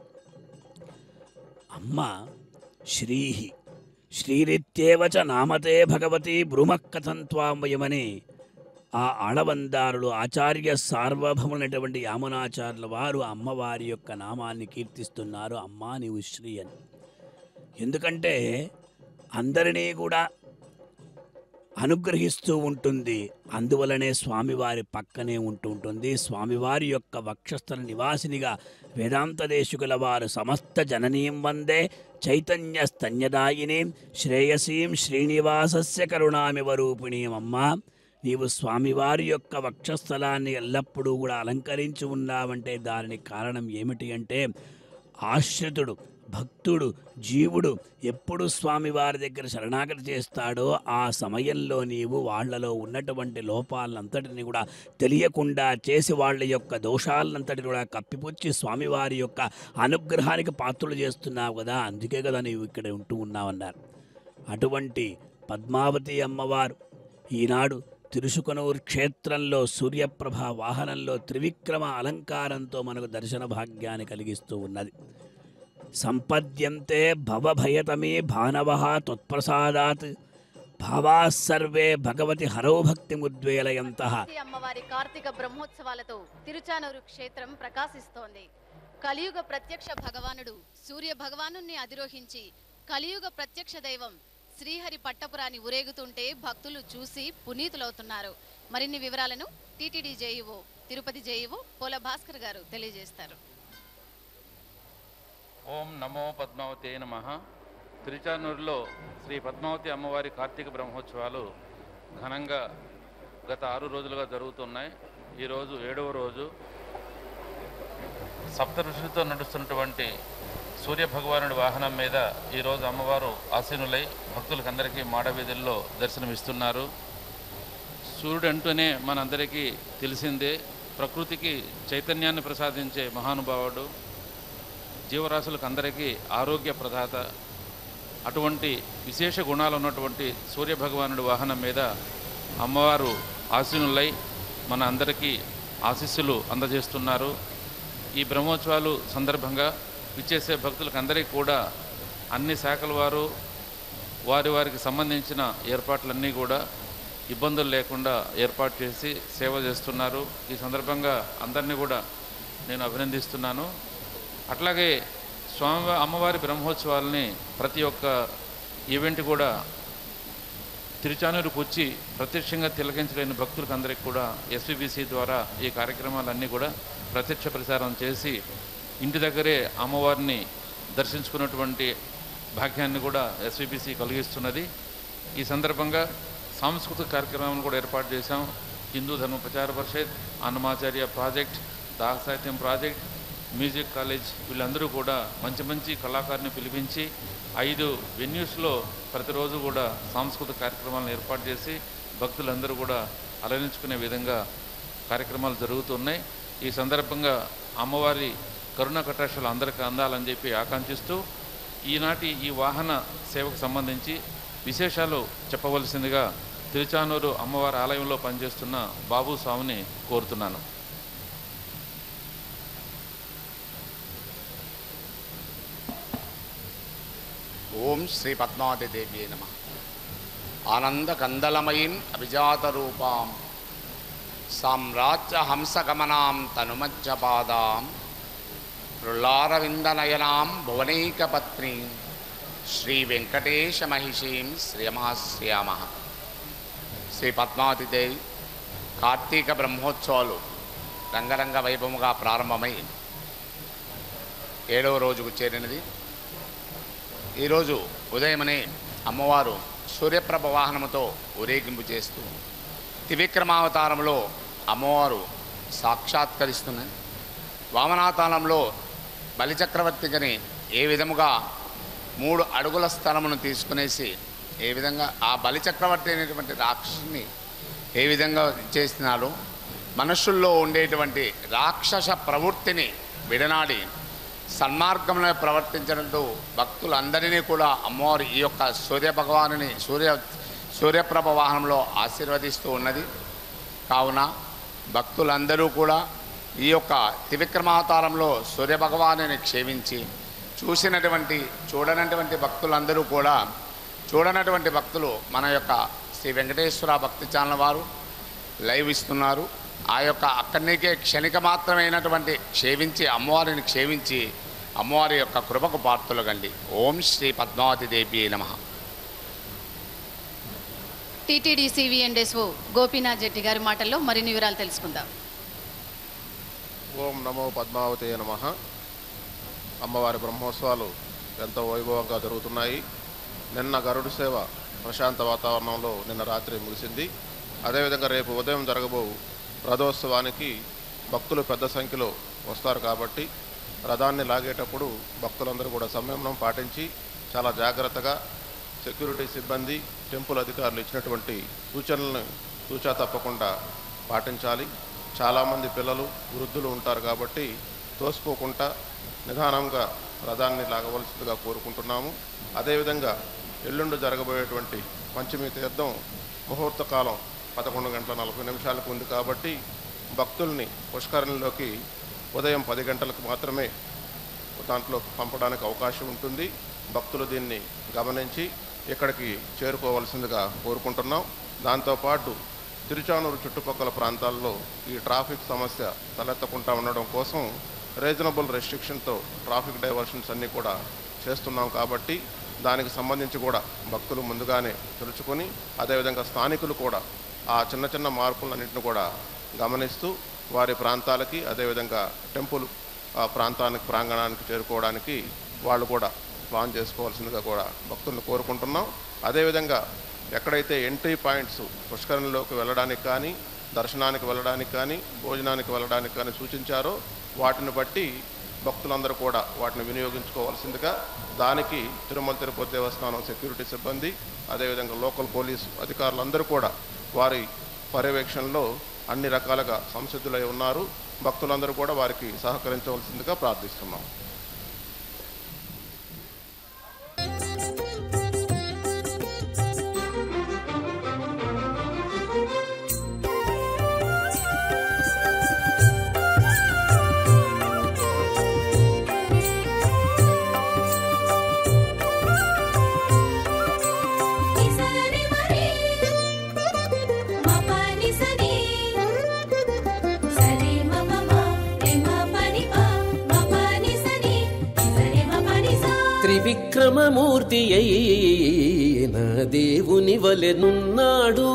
అమ్మ శ్రీహి శ్రీరిత్యేవచ నామతే భగవతి బ్రూమకథంత్వామయమని ఆ ఆడవందారులు ఆచార్య సార్వభౌములైనటువంటి యామునాచార్యుల వారు అమ్మవారి యొక్క నామాన్ని కీర్తిస్తున్నారు అమ్మా నీవు శ్రీ అని ఎందుకంటే అందరినీ కూడా అనుగ్రహిస్తూ ఉంటుంది అందువలనే స్వామివారి పక్కనే ఉంటూ ఉంటుంది స్వామివారి యొక్క వక్షస్థల నివాసినిగా వేదాంత దేశికుల వారు సమస్త జననీం వందే చైతన్య స్తన్యదాయినీం శ్రేయసీం శ్రీనివాసస్య కరుణామివ రూపిణీం అమ్మా నీవు స్వామివారి యొక్క వక్షస్థలాన్ని ఎల్లప్పుడూ కూడా అలంకరించి ఉన్నావంటే దానికి కారణం ఏమిటి అంటే ఆశ్రితుడు భక్తుడు జీవుడు ఎప్పుడు స్వామివారి దగ్గర శరణాగతి చేస్తాడో ఆ సమయంలో నీవు వాళ్ళలో ఉన్నటువంటి లోపాలంతటిని కూడా తెలియకుండా చేసి వాళ్ళ యొక్క దోషాలంతటిని కూడా కప్పిపుచ్చి స్వామివారి యొక్క అనుగ్రహానికి పాత్రలు చేస్తున్నావు కదా అందుకే కదా నీవు ఇక్కడ ఉంటూ ఉన్నావన్నారు అటువంటి పద్మావతి అమ్మవారు ఈనాడు తిరుసుకనూరు క్షేత్రంలో సూర్యప్రభ వాహనంలో త్రివిక్రమ అలంకారంతో మనకు దర్శన భాగ్యాన్ని కలిగిస్తూ ఉన్నది సంపద్యంతే భవభయతమే భానవ త్వత్ప్రసాదాత్ భావా సర్వే భగవతి హరో భక్తి ముద్వేలయంత పార్వతీ అమ్మవారి కార్తీక బ్రహ్మోత్సవాలతో తిరుచానూరు క్షేత్రం ప్రకాశిస్తోంది కలియుగ ప్రత్యక్ష భగవానుడు సూర్య భగవాను అధిరోహించి కలియుగ ప్రత్యక్ష దైవం శ్రీహరి పట్టపురాని ఊరేగుతుంటే భక్తులు చూసి పునీతులవుతున్నారు మరిన్ని వివరాలను TTD JEO Tirupati JEO Pola Bhaskar గారు తెలియజేస్తారు ఓం నమో పద్మావతి నమ తిరుచానూరులో శ్రీ పద్మావతి అమ్మవారి కార్తీక బ్రహ్మోత్సవాలు ఘనంగా గత ఆరు రోజులుగా జరుగుతున్నాయి ఈరోజు ఏడవ రోజు సప్త ఋషులతో నడుస్తున్నటువంటి సూర్య భగవానుడి వాహనం మీద ఈరోజు అమ్మవారు ఆసీనులై భక్తులకందరికీ మాడవీధుల్లో దర్శనమిస్తున్నారు సూర్యుడు అంటూనే మనందరికీ తెలిసిందే ప్రకృతికి చైతన్యాన్ని ప్రసాదించే మహానుభావుడు జీవరాశులకు అందరికీ ఆరోగ్య ప్రదాత అటువంటి విశేష గుణాలు ఉన్నటువంటి సూర్యభగవానుడి వాహనం మీద అమ్మవారు ఆసీనులై మన అందరికీ ఆశీస్సులు అందజేస్తున్నారు ఈ బ్రహ్మోత్సవాలు సందర్భంగా విచ్చేసే భక్తులకు అందరికీ కూడా అన్ని శాఖల వారు వారి వారికి సంబంధించిన ఏర్పాట్లన్నీ కూడా ఇబ్బందులు లేకుండా ఏర్పాటు చేసి సేవ చేస్తున్నారు ఈ సందర్భంగా అందరినీ కూడా నేను అభినందిస్తున్నాను అట్లాగే స్వామి అమ్మవారి బ్రహ్మోత్సవాలని ప్రతి ఒక్క ఈవెంట్ కూడా తిరుచానూరుకు వచ్చి ప్రత్యక్షంగా తిలకించలేని భక్తులకు అందరికీ కూడా ఎస్విబిసి ద్వారా ఈ కార్యక్రమాలన్నీ కూడా ప్రత్యక్ష ప్రసారం చేసి ఇంటి దగ్గరే అమ్మవారిని దర్శించుకున్నటువంటి భాగ్యాన్ని కూడా ఎస్విబిసి కలిగిస్తున్నది ఈ సందర్భంగా సాంస్కృతిక కార్యక్రమాలను కూడా ఏర్పాటు చేశాం హిందూ ధర్మ ప్రచార పరిషత్ అన్నమాచార్య ప్రాజెక్ట్ దాహ సాహిత్యం ప్రాజెక్ట్ మ్యూజిక్ కాలేజ్ వీళ్ళందరూ కూడా మంచి మంచి కళాకారుని పిలిపించి ఐదు వెన్యూస్లో ప్రతిరోజు కూడా సాంస్కృతిక కార్యక్రమాలను ఏర్పాటు చేసి భక్తులందరూ కూడా అలరించుకునే విధంగా కార్యక్రమాలు జరుగుతున్నాయి ఈ సందర్భంగా అమ్మవారి కరుణ కటాక్షలు అందరికీ అందాలని చెప్పి ఆకాంక్షిస్తూ ఈనాటి ఈ వాహన సేవకు సంబంధించి విశేషాలు చెప్పవలసిందిగా తిరుచానూరు అమ్మవారి ఆలయంలో పనిచేస్తున్న బాబు స్వామిని కోరుతున్నాను ఓం శ్రీ పద్మావతి దేవి నమ ఆనందకందలమయీం అభిజాతరూపాం సామ్రాజ్య హంసగమనాం తనుమజ్జపాదాం రుల్లారవిందనయనాం భువనైకపత్ని శ్రీ వెంకటేశ మహిషీం శ్రియమాశ్రయామ శ్రీ పద్మావతి దేవి కార్తీక బ్రహ్మోత్సవాలు రంగరంగ వైభవముగా ప్రారంభమై ఏడవ రోజుకు చేరినది ఈరోజు ఉదయమనే అమ్మవారు సూర్యప్రభ వాహనముతో ఊరేగింపు చేస్తూ త్రివిక్రమావతారంలో అమ్మవారు సాక్షాత్కరిస్తున్నది వామనావతారంలో బలిచక్రవర్తికని ఏ విధముగా మూడు అడుగుల స్థలమును తీసుకునేసి ఏ విధంగా ఆ బలిచక్రవర్తి అనేటువంటి రాక్షసుని ఏ విధంగా చేస్తున్నాడో మనుషుల్లో ఉండేటువంటి రాక్షస ప్రవృత్తిని విడనాడి సన్మార్గంలో ప్రవర్తించడంతో భక్తులందరినీ కూడా అమ్మవారు ఈ యొక్క సూర్య భగవానుని సూర్య సూర్యప్రభ వాహనంలో ఆశీర్వదిస్తూ ఉన్నది కావున భక్తులందరూ కూడా ఈ యొక్క త్రివిక్రమావతారంలో సూర్యభగవానుని క్షేమించి చూసినటువంటి చూడనటువంటి భక్తులందరూ కూడా చూడనటువంటి భక్తులు మన యొక్క శ్రీ వెంకటేశ్వర భక్తి ఛానల్ వారు లైవ్ ఇస్తున్నారు ఆ యొక్క అక్కడికే క్షణిక మాత్రమైనటువంటి క్షేమించి అమ్మవారిని క్షేమించి అమ్మవారి యొక్క కృపకు పాత్రలు కండి ఓం శ్రీ పద్మావతి దేవి నమ టీటీడీ సివిఎండ్ఎస్ఓ గోపీనాథ్ జెట్టి గారి మాటల్లో మరిన్ని వివరాలు తెలుసుకుందాం ఓం నమో పద్మావతి నమ అమ్మవారి బ్రహ్మోత్సవాలు ఎంతో వైభవంగా జరుగుతున్నాయి నిన్న గరుడు సేవ ప్రశాంత వాతావరణంలో నిన్న రాత్రి ముగిసింది అదేవిధంగా రేపు ఉదయం జరగబో రథోత్సవానికి భక్తులు పెద్ద సంఖ్యలో వస్తారు కాబట్టి రథాన్ని లాగేటప్పుడు భక్తులందరూ కూడా సంయమనం పాటించి చాలా జాగ్రత్తగా సెక్యూరిటీ సిబ్బంది టెంపుల్ అధికారులు ఇచ్చినటువంటి సూచనలను తూచా తప్పకుండా పాటించాలి చాలామంది పిల్లలు వృద్ధులు ఉంటారు కాబట్టి తోసుకోకుండా నిదానంగా రథాన్ని లాగవలసిందిగా కోరుకుంటున్నాము అదేవిధంగా ఎల్లుండి జరగబోయేటువంటి పంచమి తీర్థం ముహూర్త కాలం పదకొండు గంటల నలభై నిమిషాలకు ఉంది కాబట్టి భక్తుల్ని పుష్కరంలోకి ఉదయం పది గంటలకు మాత్రమే దాంట్లో పంపడానికి అవకాశం ఉంటుంది భక్తులు దీన్ని గమనించి ఇక్కడికి చేరుకోవాల్సిందిగా కోరుకుంటున్నాం దాంతోపాటు తిరుచానూరు చుట్టుపక్కల ప్రాంతాల్లో ఈ ట్రాఫిక్ సమస్య తలెత్తకుండా ఉండడం కోసం రీజనబుల్ రెస్ట్రిక్షన్తో ట్రాఫిక్ డైవర్షన్స్ అన్నీ కూడా చేస్తున్నాం కాబట్టి దానికి సంబంధించి కూడా భక్తులు ముందుగానే తెలుసుకొని అదేవిధంగా స్థానికులు కూడా ఆ చిన్న చిన్న మార్పులన్నింటిని కూడా గమనిస్తూ వారి ప్రాంతాలకి అదేవిధంగా టెంపుల్ ఆ ప్రాంతానికి ప్రాంగణానికి చేరుకోవడానికి వాళ్ళు కూడా ప్లాన్ చేసుకోవాల్సిందిగా కూడా భక్తులను కోరుకుంటున్నాం అదేవిధంగా ఎక్కడైతే ఎంట్రీ పాయింట్స్ పుష్కరంలోకి వెళ్ళడానికి కానీ దర్శనానికి వెళ్ళడానికి కానీ భోజనానికి వెళ్ళడానికి కానీ సూచించారో వాటిని బట్టి భక్తులందరూ కూడా వాటిని వినియోగించుకోవాల్సిందిగా దానికి తిరుమల తిరుపతి దేవస్థానం సెక్యూరిటీ సిబ్బంది అదేవిధంగా లోకల్ పోలీసు అధికారులందరూ కూడా వారి పర్యవేక్షణలో అన్ని రకాలుగా సంసిద్ధులై ఉన్నారు భక్తులందరూ కూడా వారికి సహకరించవలసిందిగా ప్రార్థిస్తున్నాం నిసరి మరి మపని సని సరి మపమ ఎమ పని ప మపని సని సరి మపని సా త్రివిక్రమమూర్తి అయిన దేవుని వలెనున్నాడు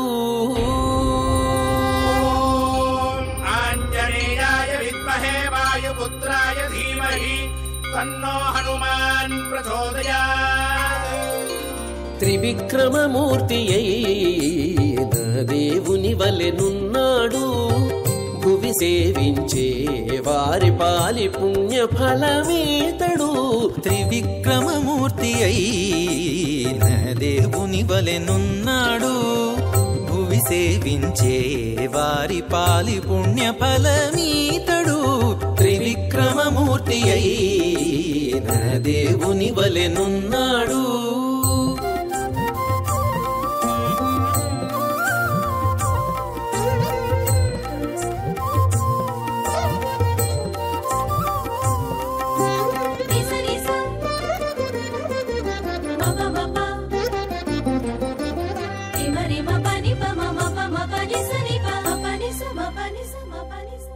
ఆంజనేయాయ విద్మహే వాయుపుత్రాయ ధీమహి తన్నో హనుమాన్ ప్రచోదయాత్ త్రివిక్రమమూర్తి అయిన దేవుని వలెనున్నాడు భువి సేవించే వారి పాలి పుణ్య ఫలమేతడు త్రివిక్రమమూర్తి అయిన దేవుని వలెనున్నాడు భువి సేవించే వారి పాలి పుణ్య ఫలమీతడు త్రివిక్రమమూర్తి అయిన దేవుని వలెనున్నాడు నిసరి సా మప మప ఇమరి మపని ప మమ ప మపని సని ప మపని స మపని స మపని స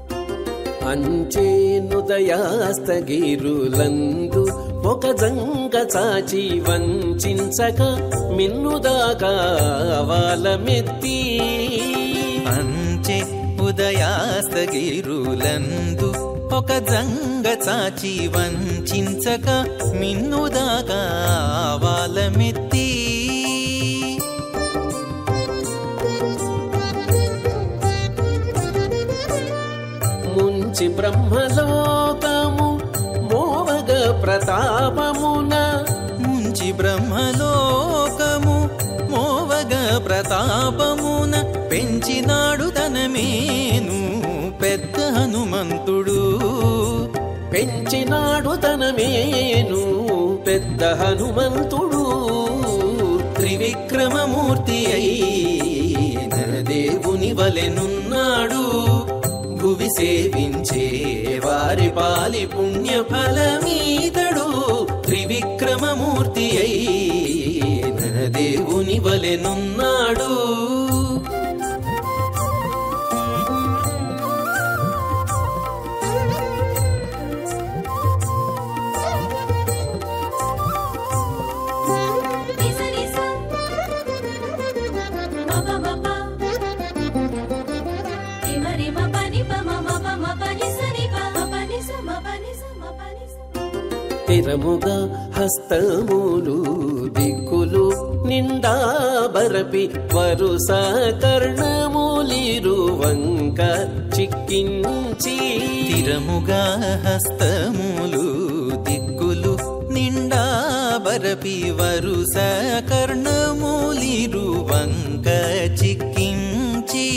అంచేనుదయాస్తగిరులందు ఒక జంగ చాచి వంచక మిన్నుదాకా వాలమెత్తి అంచె ఉదయాస్తగిరులందు ఒక జంగ చాచి వంచక మిన్నుదాగా వాలమెత్తి ముంచి బ్రహ్మలోకము మోవగ ప్రతాపమున ముంచి బ్రహ్మలోకము మోవగ ప్రతాపమున పెంచినాడు తనమేను పెద్ద హనుమంతుడు పెంచినాడు తనమేను పెద్ద హనుమంతుడు త్రివిక్రమమూర్తి అయిన దేవుని వలెనున్నాడు భువి సేవించే వారి పాలి పుణ్య ఫలమీతడు త్రివిక్రమమూర్తి అయిన దేవుని వలెనున్నాడు నిసరి సా మప స్థిరముగా హస్తములు దిక్కులు నిండా బరపి వరుస కర్ణములిరువంక చిక్కించి స్థిరముగా హస్తములు దిక్కులు నిండా బరపి వరుస కర్ణములిరువంక చిక్కించి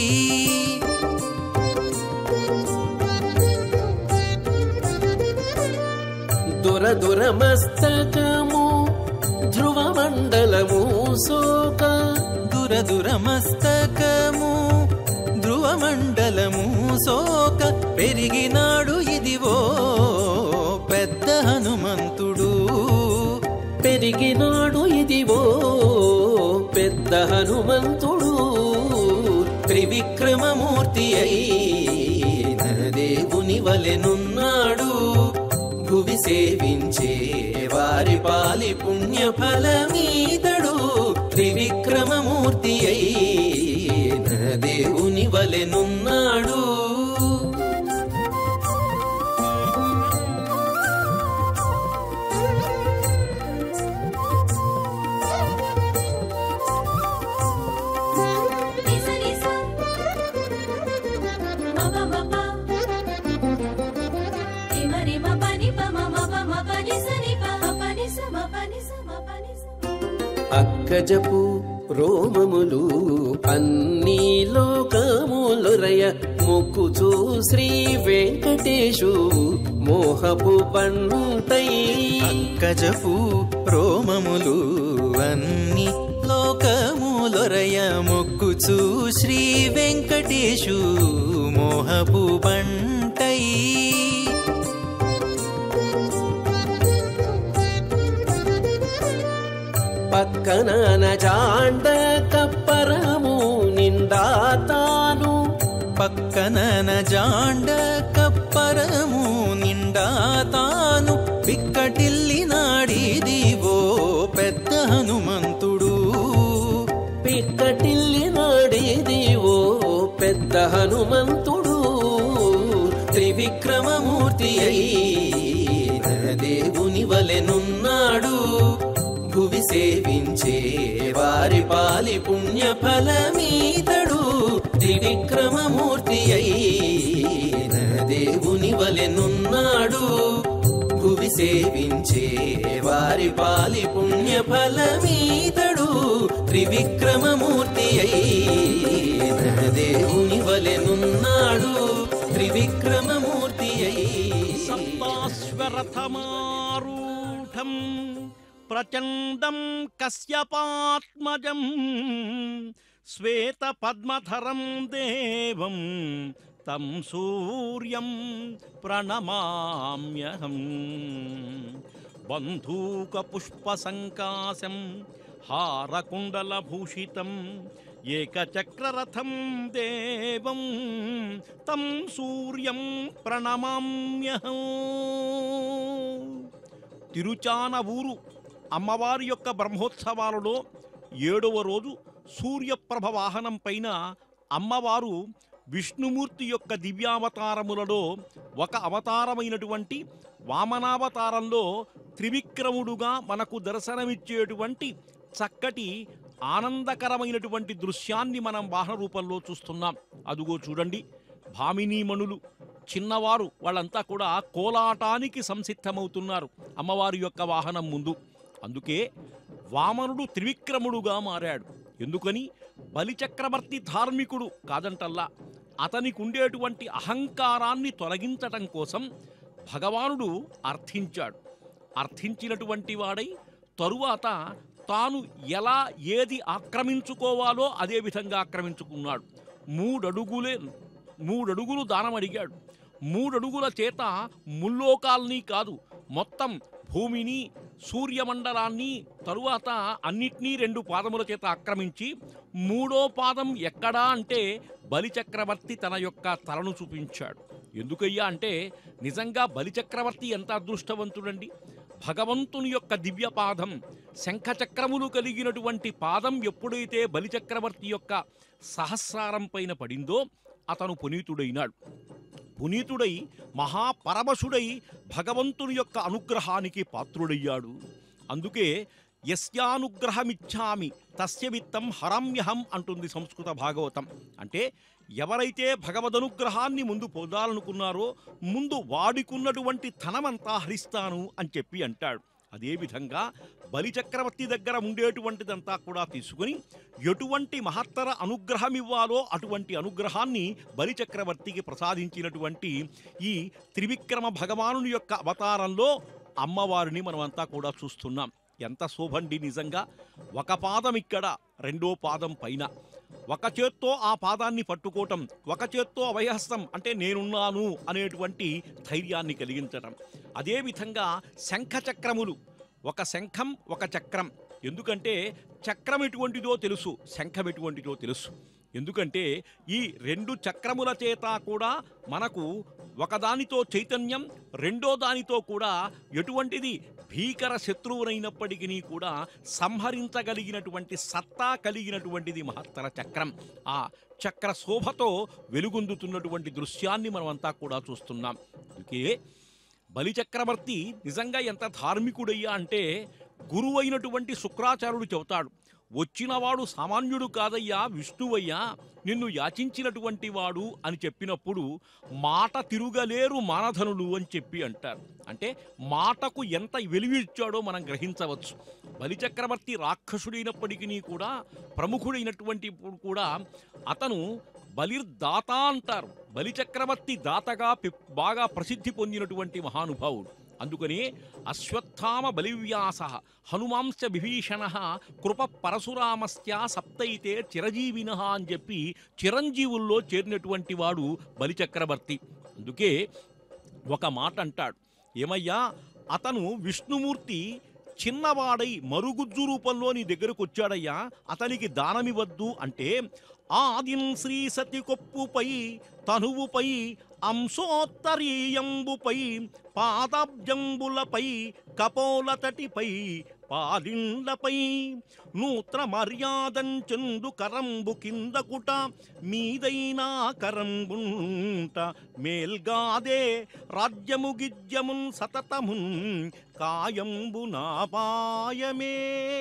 దుర దురమస్తకము ధ్రువమండలము సోక దురదుర మస్తకము ధ్రువమండలము సోక పెరిగినాడు ఇదివో పెద్ద హనుమంతుడు పెరిగినాడు ఇదివో పెద్ద హనుమంతుడు త్రివిక్రమమూర్తి అయిన దేవుని వలెనున్నాడు భువి సేవించే వారి పాలి పుణ్య ఫలమీతడు త్రివిక్రమమూర్తి అయిన దేవుని వలెనున్నాడు నిస నిస మప మప రిమ రిమ పని ప మమ ప మప నిస నిప మప నిస మప నిస మప నిస అక్కజపు రోమములు అన్ని లోకములురయ మొక్కుచూ శ్రీ వెంకటేశు మోహపు పంటై అక్కజపు రోమములు అన్ని లోకములొరయ మొక్కుచు శ్రీ వెంకటేశు మోహపు బంటై పక్కన జాండ కప్పరము నిండా తాను పక్కన జాండ కప్పరము నిండా తాను పిక్కటిల్లి నాడిదివో పెద్ద హనుమంతుడు పిక్కటిల్లి నాడేది ఓ పెద్ద హనుమంతుడు త్రివిక్రమమూర్తి అయిన దేవుని వలెనున్నాడు భువి సేవించే వారి పాలి పుణ్య ఫలమీతడు త్రివిక్రమమూర్తి అయిన దేవుని వలెనున్నాడు భువి సేవించే వారి పాలి పుణ్య ఫలమీతడు త్రివిక్రమమూర్తి అయిన దేవుని వలెనున్నాడు త్రివిక్రమమూర్తి సప్తాశ్వరథమారూఢం ప్రచండం కశ్యపాత్మజం శ్వేత పద్మధరం దేవం తం సూర్యం ప్రణమామ్యహం బంధూకపుష్పసంకాశం హారకుండలభూషితం ఏకచక్రరథం దేవం తం సూర్యం ప్రణమామ్యహం తిరుచానవూరు అమ్మవారి యొక్క బ్రహ్మోత్సవాలలో ఏడవ రోజు సూర్యప్రభ వాహనం పైన అమ్మవారు విష్ణుమూర్తి యొక్క దివ్యావతారములలో ఒక అవతారమైనటువంటి వామనావతారంలో త్రివిక్రముడుగా మనకు దర్శనమిచ్చేటువంటి చక్కటి ఆనందకరమైనటువంటి దృశ్యాన్ని మనం వాహన రూపంలో చూస్తున్నాం అదుగో చూడండి భామినీమణులు చిన్నవారు వాళ్ళంతా కూడా కోలాటానికి సంసిద్ధమవుతున్నారు అమ్మవారి యొక్క వాహనం ముందు అందుకే వామనుడు త్రివిక్రముడుగా మారాడు ఎందుకని బలిచక్రవర్తి ధార్మికుడు కాదంటల్లా అతనికి ఉండేటువంటి అహంకారాన్ని తొలగించటం కోసం భగవానుడు అర్థించాడు అర్థించినటువంటి వాడై తరువాత తాను ఎలా ఏది ఆక్రమించుకోవాలో అదే విధంగా ఆక్రమించుకున్నాడు మూడడుగులే మూడడుగులు దానం అడిగాడు మూడడుగుల చేత ముల్లోకాల్ని కాదు మొత్తం భూమిని సూర్యమండలాన్ని తరువాత అన్నిటినీ రెండు పాదముల చేత ఆక్రమించి మూడో పాదం ఎక్కడా అంటే బలిచక్రవర్తి తన యొక్క తలను చూపించాడు ఎందుకయ్యా అంటే నిజంగా బలిచక్రవర్తి ఎంత అదృష్టవంతుడండి భగవంతుని యొక్క దివ్య పాదం శంఖచక్రములు కలిగినటువంటి పాదం ఎప్పుడైతే బలిచక్రవర్తి యొక్క సహస్రారం పైన పడిందో అతను పునీతుడైనాడు పునీతుడై మహాపరమశుడై భగవంతుని యొక్క అనుగ్రహానికి పాత్రుడయ్యాడు అందుకే యస్యానుగ్రహమిచ్చామి తస్య విత్తం హరామ్యహం అంటుంది సంస్కృత భాగవతం అంటే ఎవరైతే భగవదనుగ్రహాన్ని ముందు పొందాలనుకున్నారో ముందు వాడికున్నటువంటి ధనమంతా హరిస్తాను అని చెప్పి అంటాడు అదేవిధంగా బలిచక్రవర్తి దగ్గర ఉండేటువంటిదంతా కూడా తీసుకుని ఎటువంటి మహత్తర అనుగ్రహం ఇవ్వాలో అటువంటి అనుగ్రహాన్ని బలిచక్రవర్తికి ప్రసాదించినటువంటి ఈ త్రివిక్రమ భగవానుని యొక్క అవతారంలో అమ్మవారిని మనమంతా కూడా చూస్తున్నాం ఎంత శోభండి నిజంగా ఒక పాదం ఇక్కడ రెండో పాదం పైన ఒక చేత్తో ఆ పాదాన్ని పట్టుకోవటం ఒక చేత్తో అభయహస్తం అంటే నేనున్నాను అనేటువంటి ధైర్యాన్ని కలిగించటం అదేవిధంగా శంఖ చక్రములు ఒక శంఖం ఒక చక్రం ఎందుకంటే చక్రం ఎటువంటిదో తెలుసు శంఖం ఎటువంటిదో తెలుసు ఎందుకంటే ఈ రెండు చక్రముల చేత కూడా మనకు ఒకదానితో చైతన్యం రెండో దానితో కూడా ఎటువంటిది భీకర శత్రువునైనప్పటికీ కూడా సంహరించగలిగినటువంటి సత్తా కలిగినటువంటిది మహత్తర చక్రం ఆ చక్ర శోభతో వెలుగొందుతున్నటువంటి దృశ్యాన్ని మనమంతా కూడా చూస్తున్నాం అందుకే బలిచక్రవర్తి నిజంగా ఎంత ధార్మికుడయ్యా అంటే గురువు అయినటువంటి శుక్రాచార్యుడు చెబుతాడు వచ్చినవాడు సామాన్యుడు కాదయ్యా విష్ణువయ్యా నిన్ను యాచించినటువంటి వాడు అని చెప్పినప్పుడు మాట తిరుగలేరు మానధనులు అని చెప్పి అంటారు అంటే మాటకు ఎంత వెలువిచ్చాడో మనం గ్రహించవచ్చు బలిచక్రవర్తి రాక్షసుడైనప్పటికీ కూడా ప్రముఖుడైనటువంటి కూడా అతను బలిర్దాత అంటారు బలిచక్రవర్తి దాతగా పి- బాగా ప్రసిద్ధి పొందినటువంటి మహానుభావుడు అందుకని అశ్వత్థామ బలివ్యాస హనుమాంశ విభీషణ కృప పరశురామస్య సప్తైతే చిరజీవిన అని చెప్పి చిరంజీవుల్లో చేరినటువంటి వాడు బలిచక్రవర్తి అందుకే ఒక మాట అంటాడు ఏమయ్యా అతను విష్ణుమూర్తి చిన్నవాడై మరుగుజ్జు రూపంలో నీ దగ్గరకు వచ్చాడయ్యా అతనికి దానమివద్దు అంటే ఆదిన్ శ్రీ సతి కొప్పుపై తనువుపై అంశోత్తరీయంబుపై పాదాబ్జంబులపై కపోలతటిపై పాలిండ్లపై నూత్ర మర్యాదంచెందు కరంబు కిందకుట మీదైనా కరంబుంట మేల్గాదే రాజ్యము గిజ్యమున్ సతతమున్ కాయంబు నాపాయమే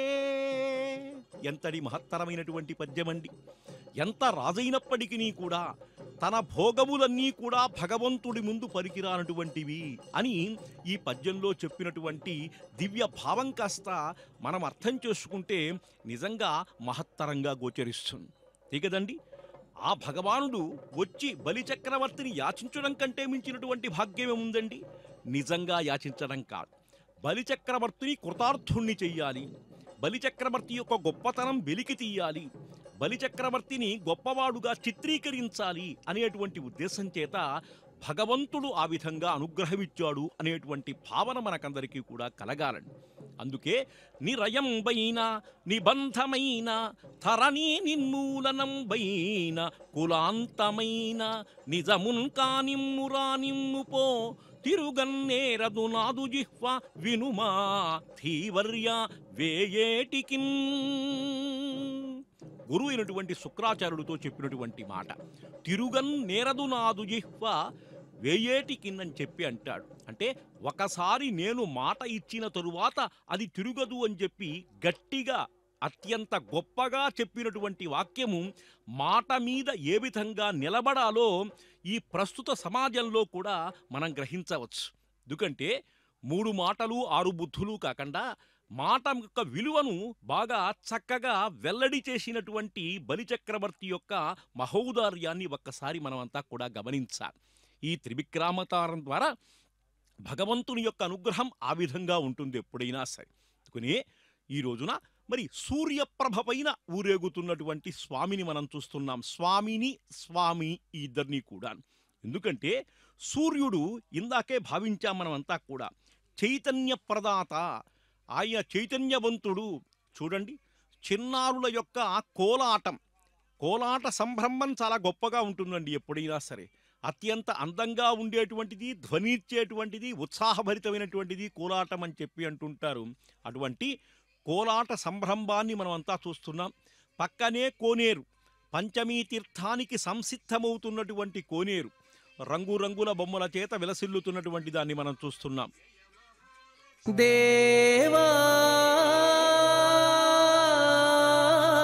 ఎంతటి మహత్తరమైనటువంటి పద్యమండి ఎంత రాజైనప్పటికీ కూడా తన భోగములన్నీ కూడా భగవంతుడి ముందు పనికిరానటువంటివి అని ఈ పద్యంలో చెప్పినటువంటి దివ్య భావం కాస్త మనం అర్థం చేసుకుంటే నిజంగా మహత్తరంగా గోచరిస్తుంది దిగదండి ఆ భగవానుడు వచ్చి బలిచక్రవర్తిని యాచించడం కంటే మించినటువంటి భాగ్యమే ఉందండి నిజంగా యాచించడం కాదు బలిచక్రవర్తిని కృతార్థుణ్ణి చెయ్యాలి బలిచక్రవర్తి యొక్క గొప్పతనం వెలికి తీయాలి బలిచక్రవర్తిని గొప్పవాడుగా చిత్రీకరించాలి అనేటువంటి ఉద్దేశం చేత భగవంతుడు ఆ విధంగా అనుగ్రహమిచ్చాడు అనేటువంటి భావన మనకందరికీ కూడా కలగాలండి అందుకే నిరయంబైన నిబంధమైన ధరణి నిర్మూలనంబైన కులాంతమైన నిజమున్ కానిమ్మురానిమ్ము పో తిరుగన్నేరదు నాదు జిహ్వ వినుమా ధీవర్య వేయేటికిన్ గురువు అయినటువంటి శుక్రాచార్యుడితో చెప్పినటువంటి మాట తిరుగన్ నేరదు నాదు జిహ్వ వేయేటికిన్ చెప్పి అంటాడు అంటే ఒకసారి నేను మాట ఇచ్చిన తరువాత అది తిరుగదు అని చెప్పి గట్టిగా అత్యంత గొప్పగా చెప్పినటువంటి వాక్యము మాట మీద ఏ విధంగా నిలబడాలో ఈ ప్రస్తుత సమాజంలో కూడా మనం గ్రహించవచ్చు ఎందుకంటే మూడు మాటలు ఆరు బుద్ధులు కాకుండా మాట యొక్క విలువను బాగా చక్కగా వెల్లడి చేసినటువంటి బలిచక్రవర్తి యొక్క మహౌదార్యాన్ని ఒక్కసారి మనమంతా కూడా గమనించాలి ఈ త్రివిక్రామతారం ద్వారా భగవంతుని యొక్క అనుగ్రహం ఆ విధంగా ఉంటుంది ఎప్పుడైనా సరే అందుకని ఈ రోజున మరి సూర్యప్రభ పైన ఊరేగుతున్నటువంటి స్వామిని మనం చూస్తున్నాం స్వామిని స్వామి ఈ ఇద్దరిని కూడా ఎందుకంటే సూర్యుడు ఇందాకే భావించాం మనమంతా కూడా చైతన్య ప్రదాత ఆయన చైతన్యవంతుడు చూడండి చిన్నారుల యొక్క కోలాటం కోలాట సంభ్రమం చాలా గొప్పగా ఉంటుందండి ఎప్పుడైనా సరే అత్యంత అందంగా ఉండేటువంటిది ధ్వనిచ్చేటువంటిది ఉత్సాహభరితమైనటువంటిది కోలాటం అని చెప్పి అంటుంటారు అటువంటి కోలాట సంభ్రమాన్ని మనం అంతా చూస్తున్నాం పక్కనే కోనేరు పంచమీ తీర్థానికి సంసిద్ధమవుతున్నటువంటి కోనేరు రంగురంగుల బొమ్మల చేత విలసిల్లుతున్నటువంటి దాన్ని మనం చూస్తున్నాం దేవాది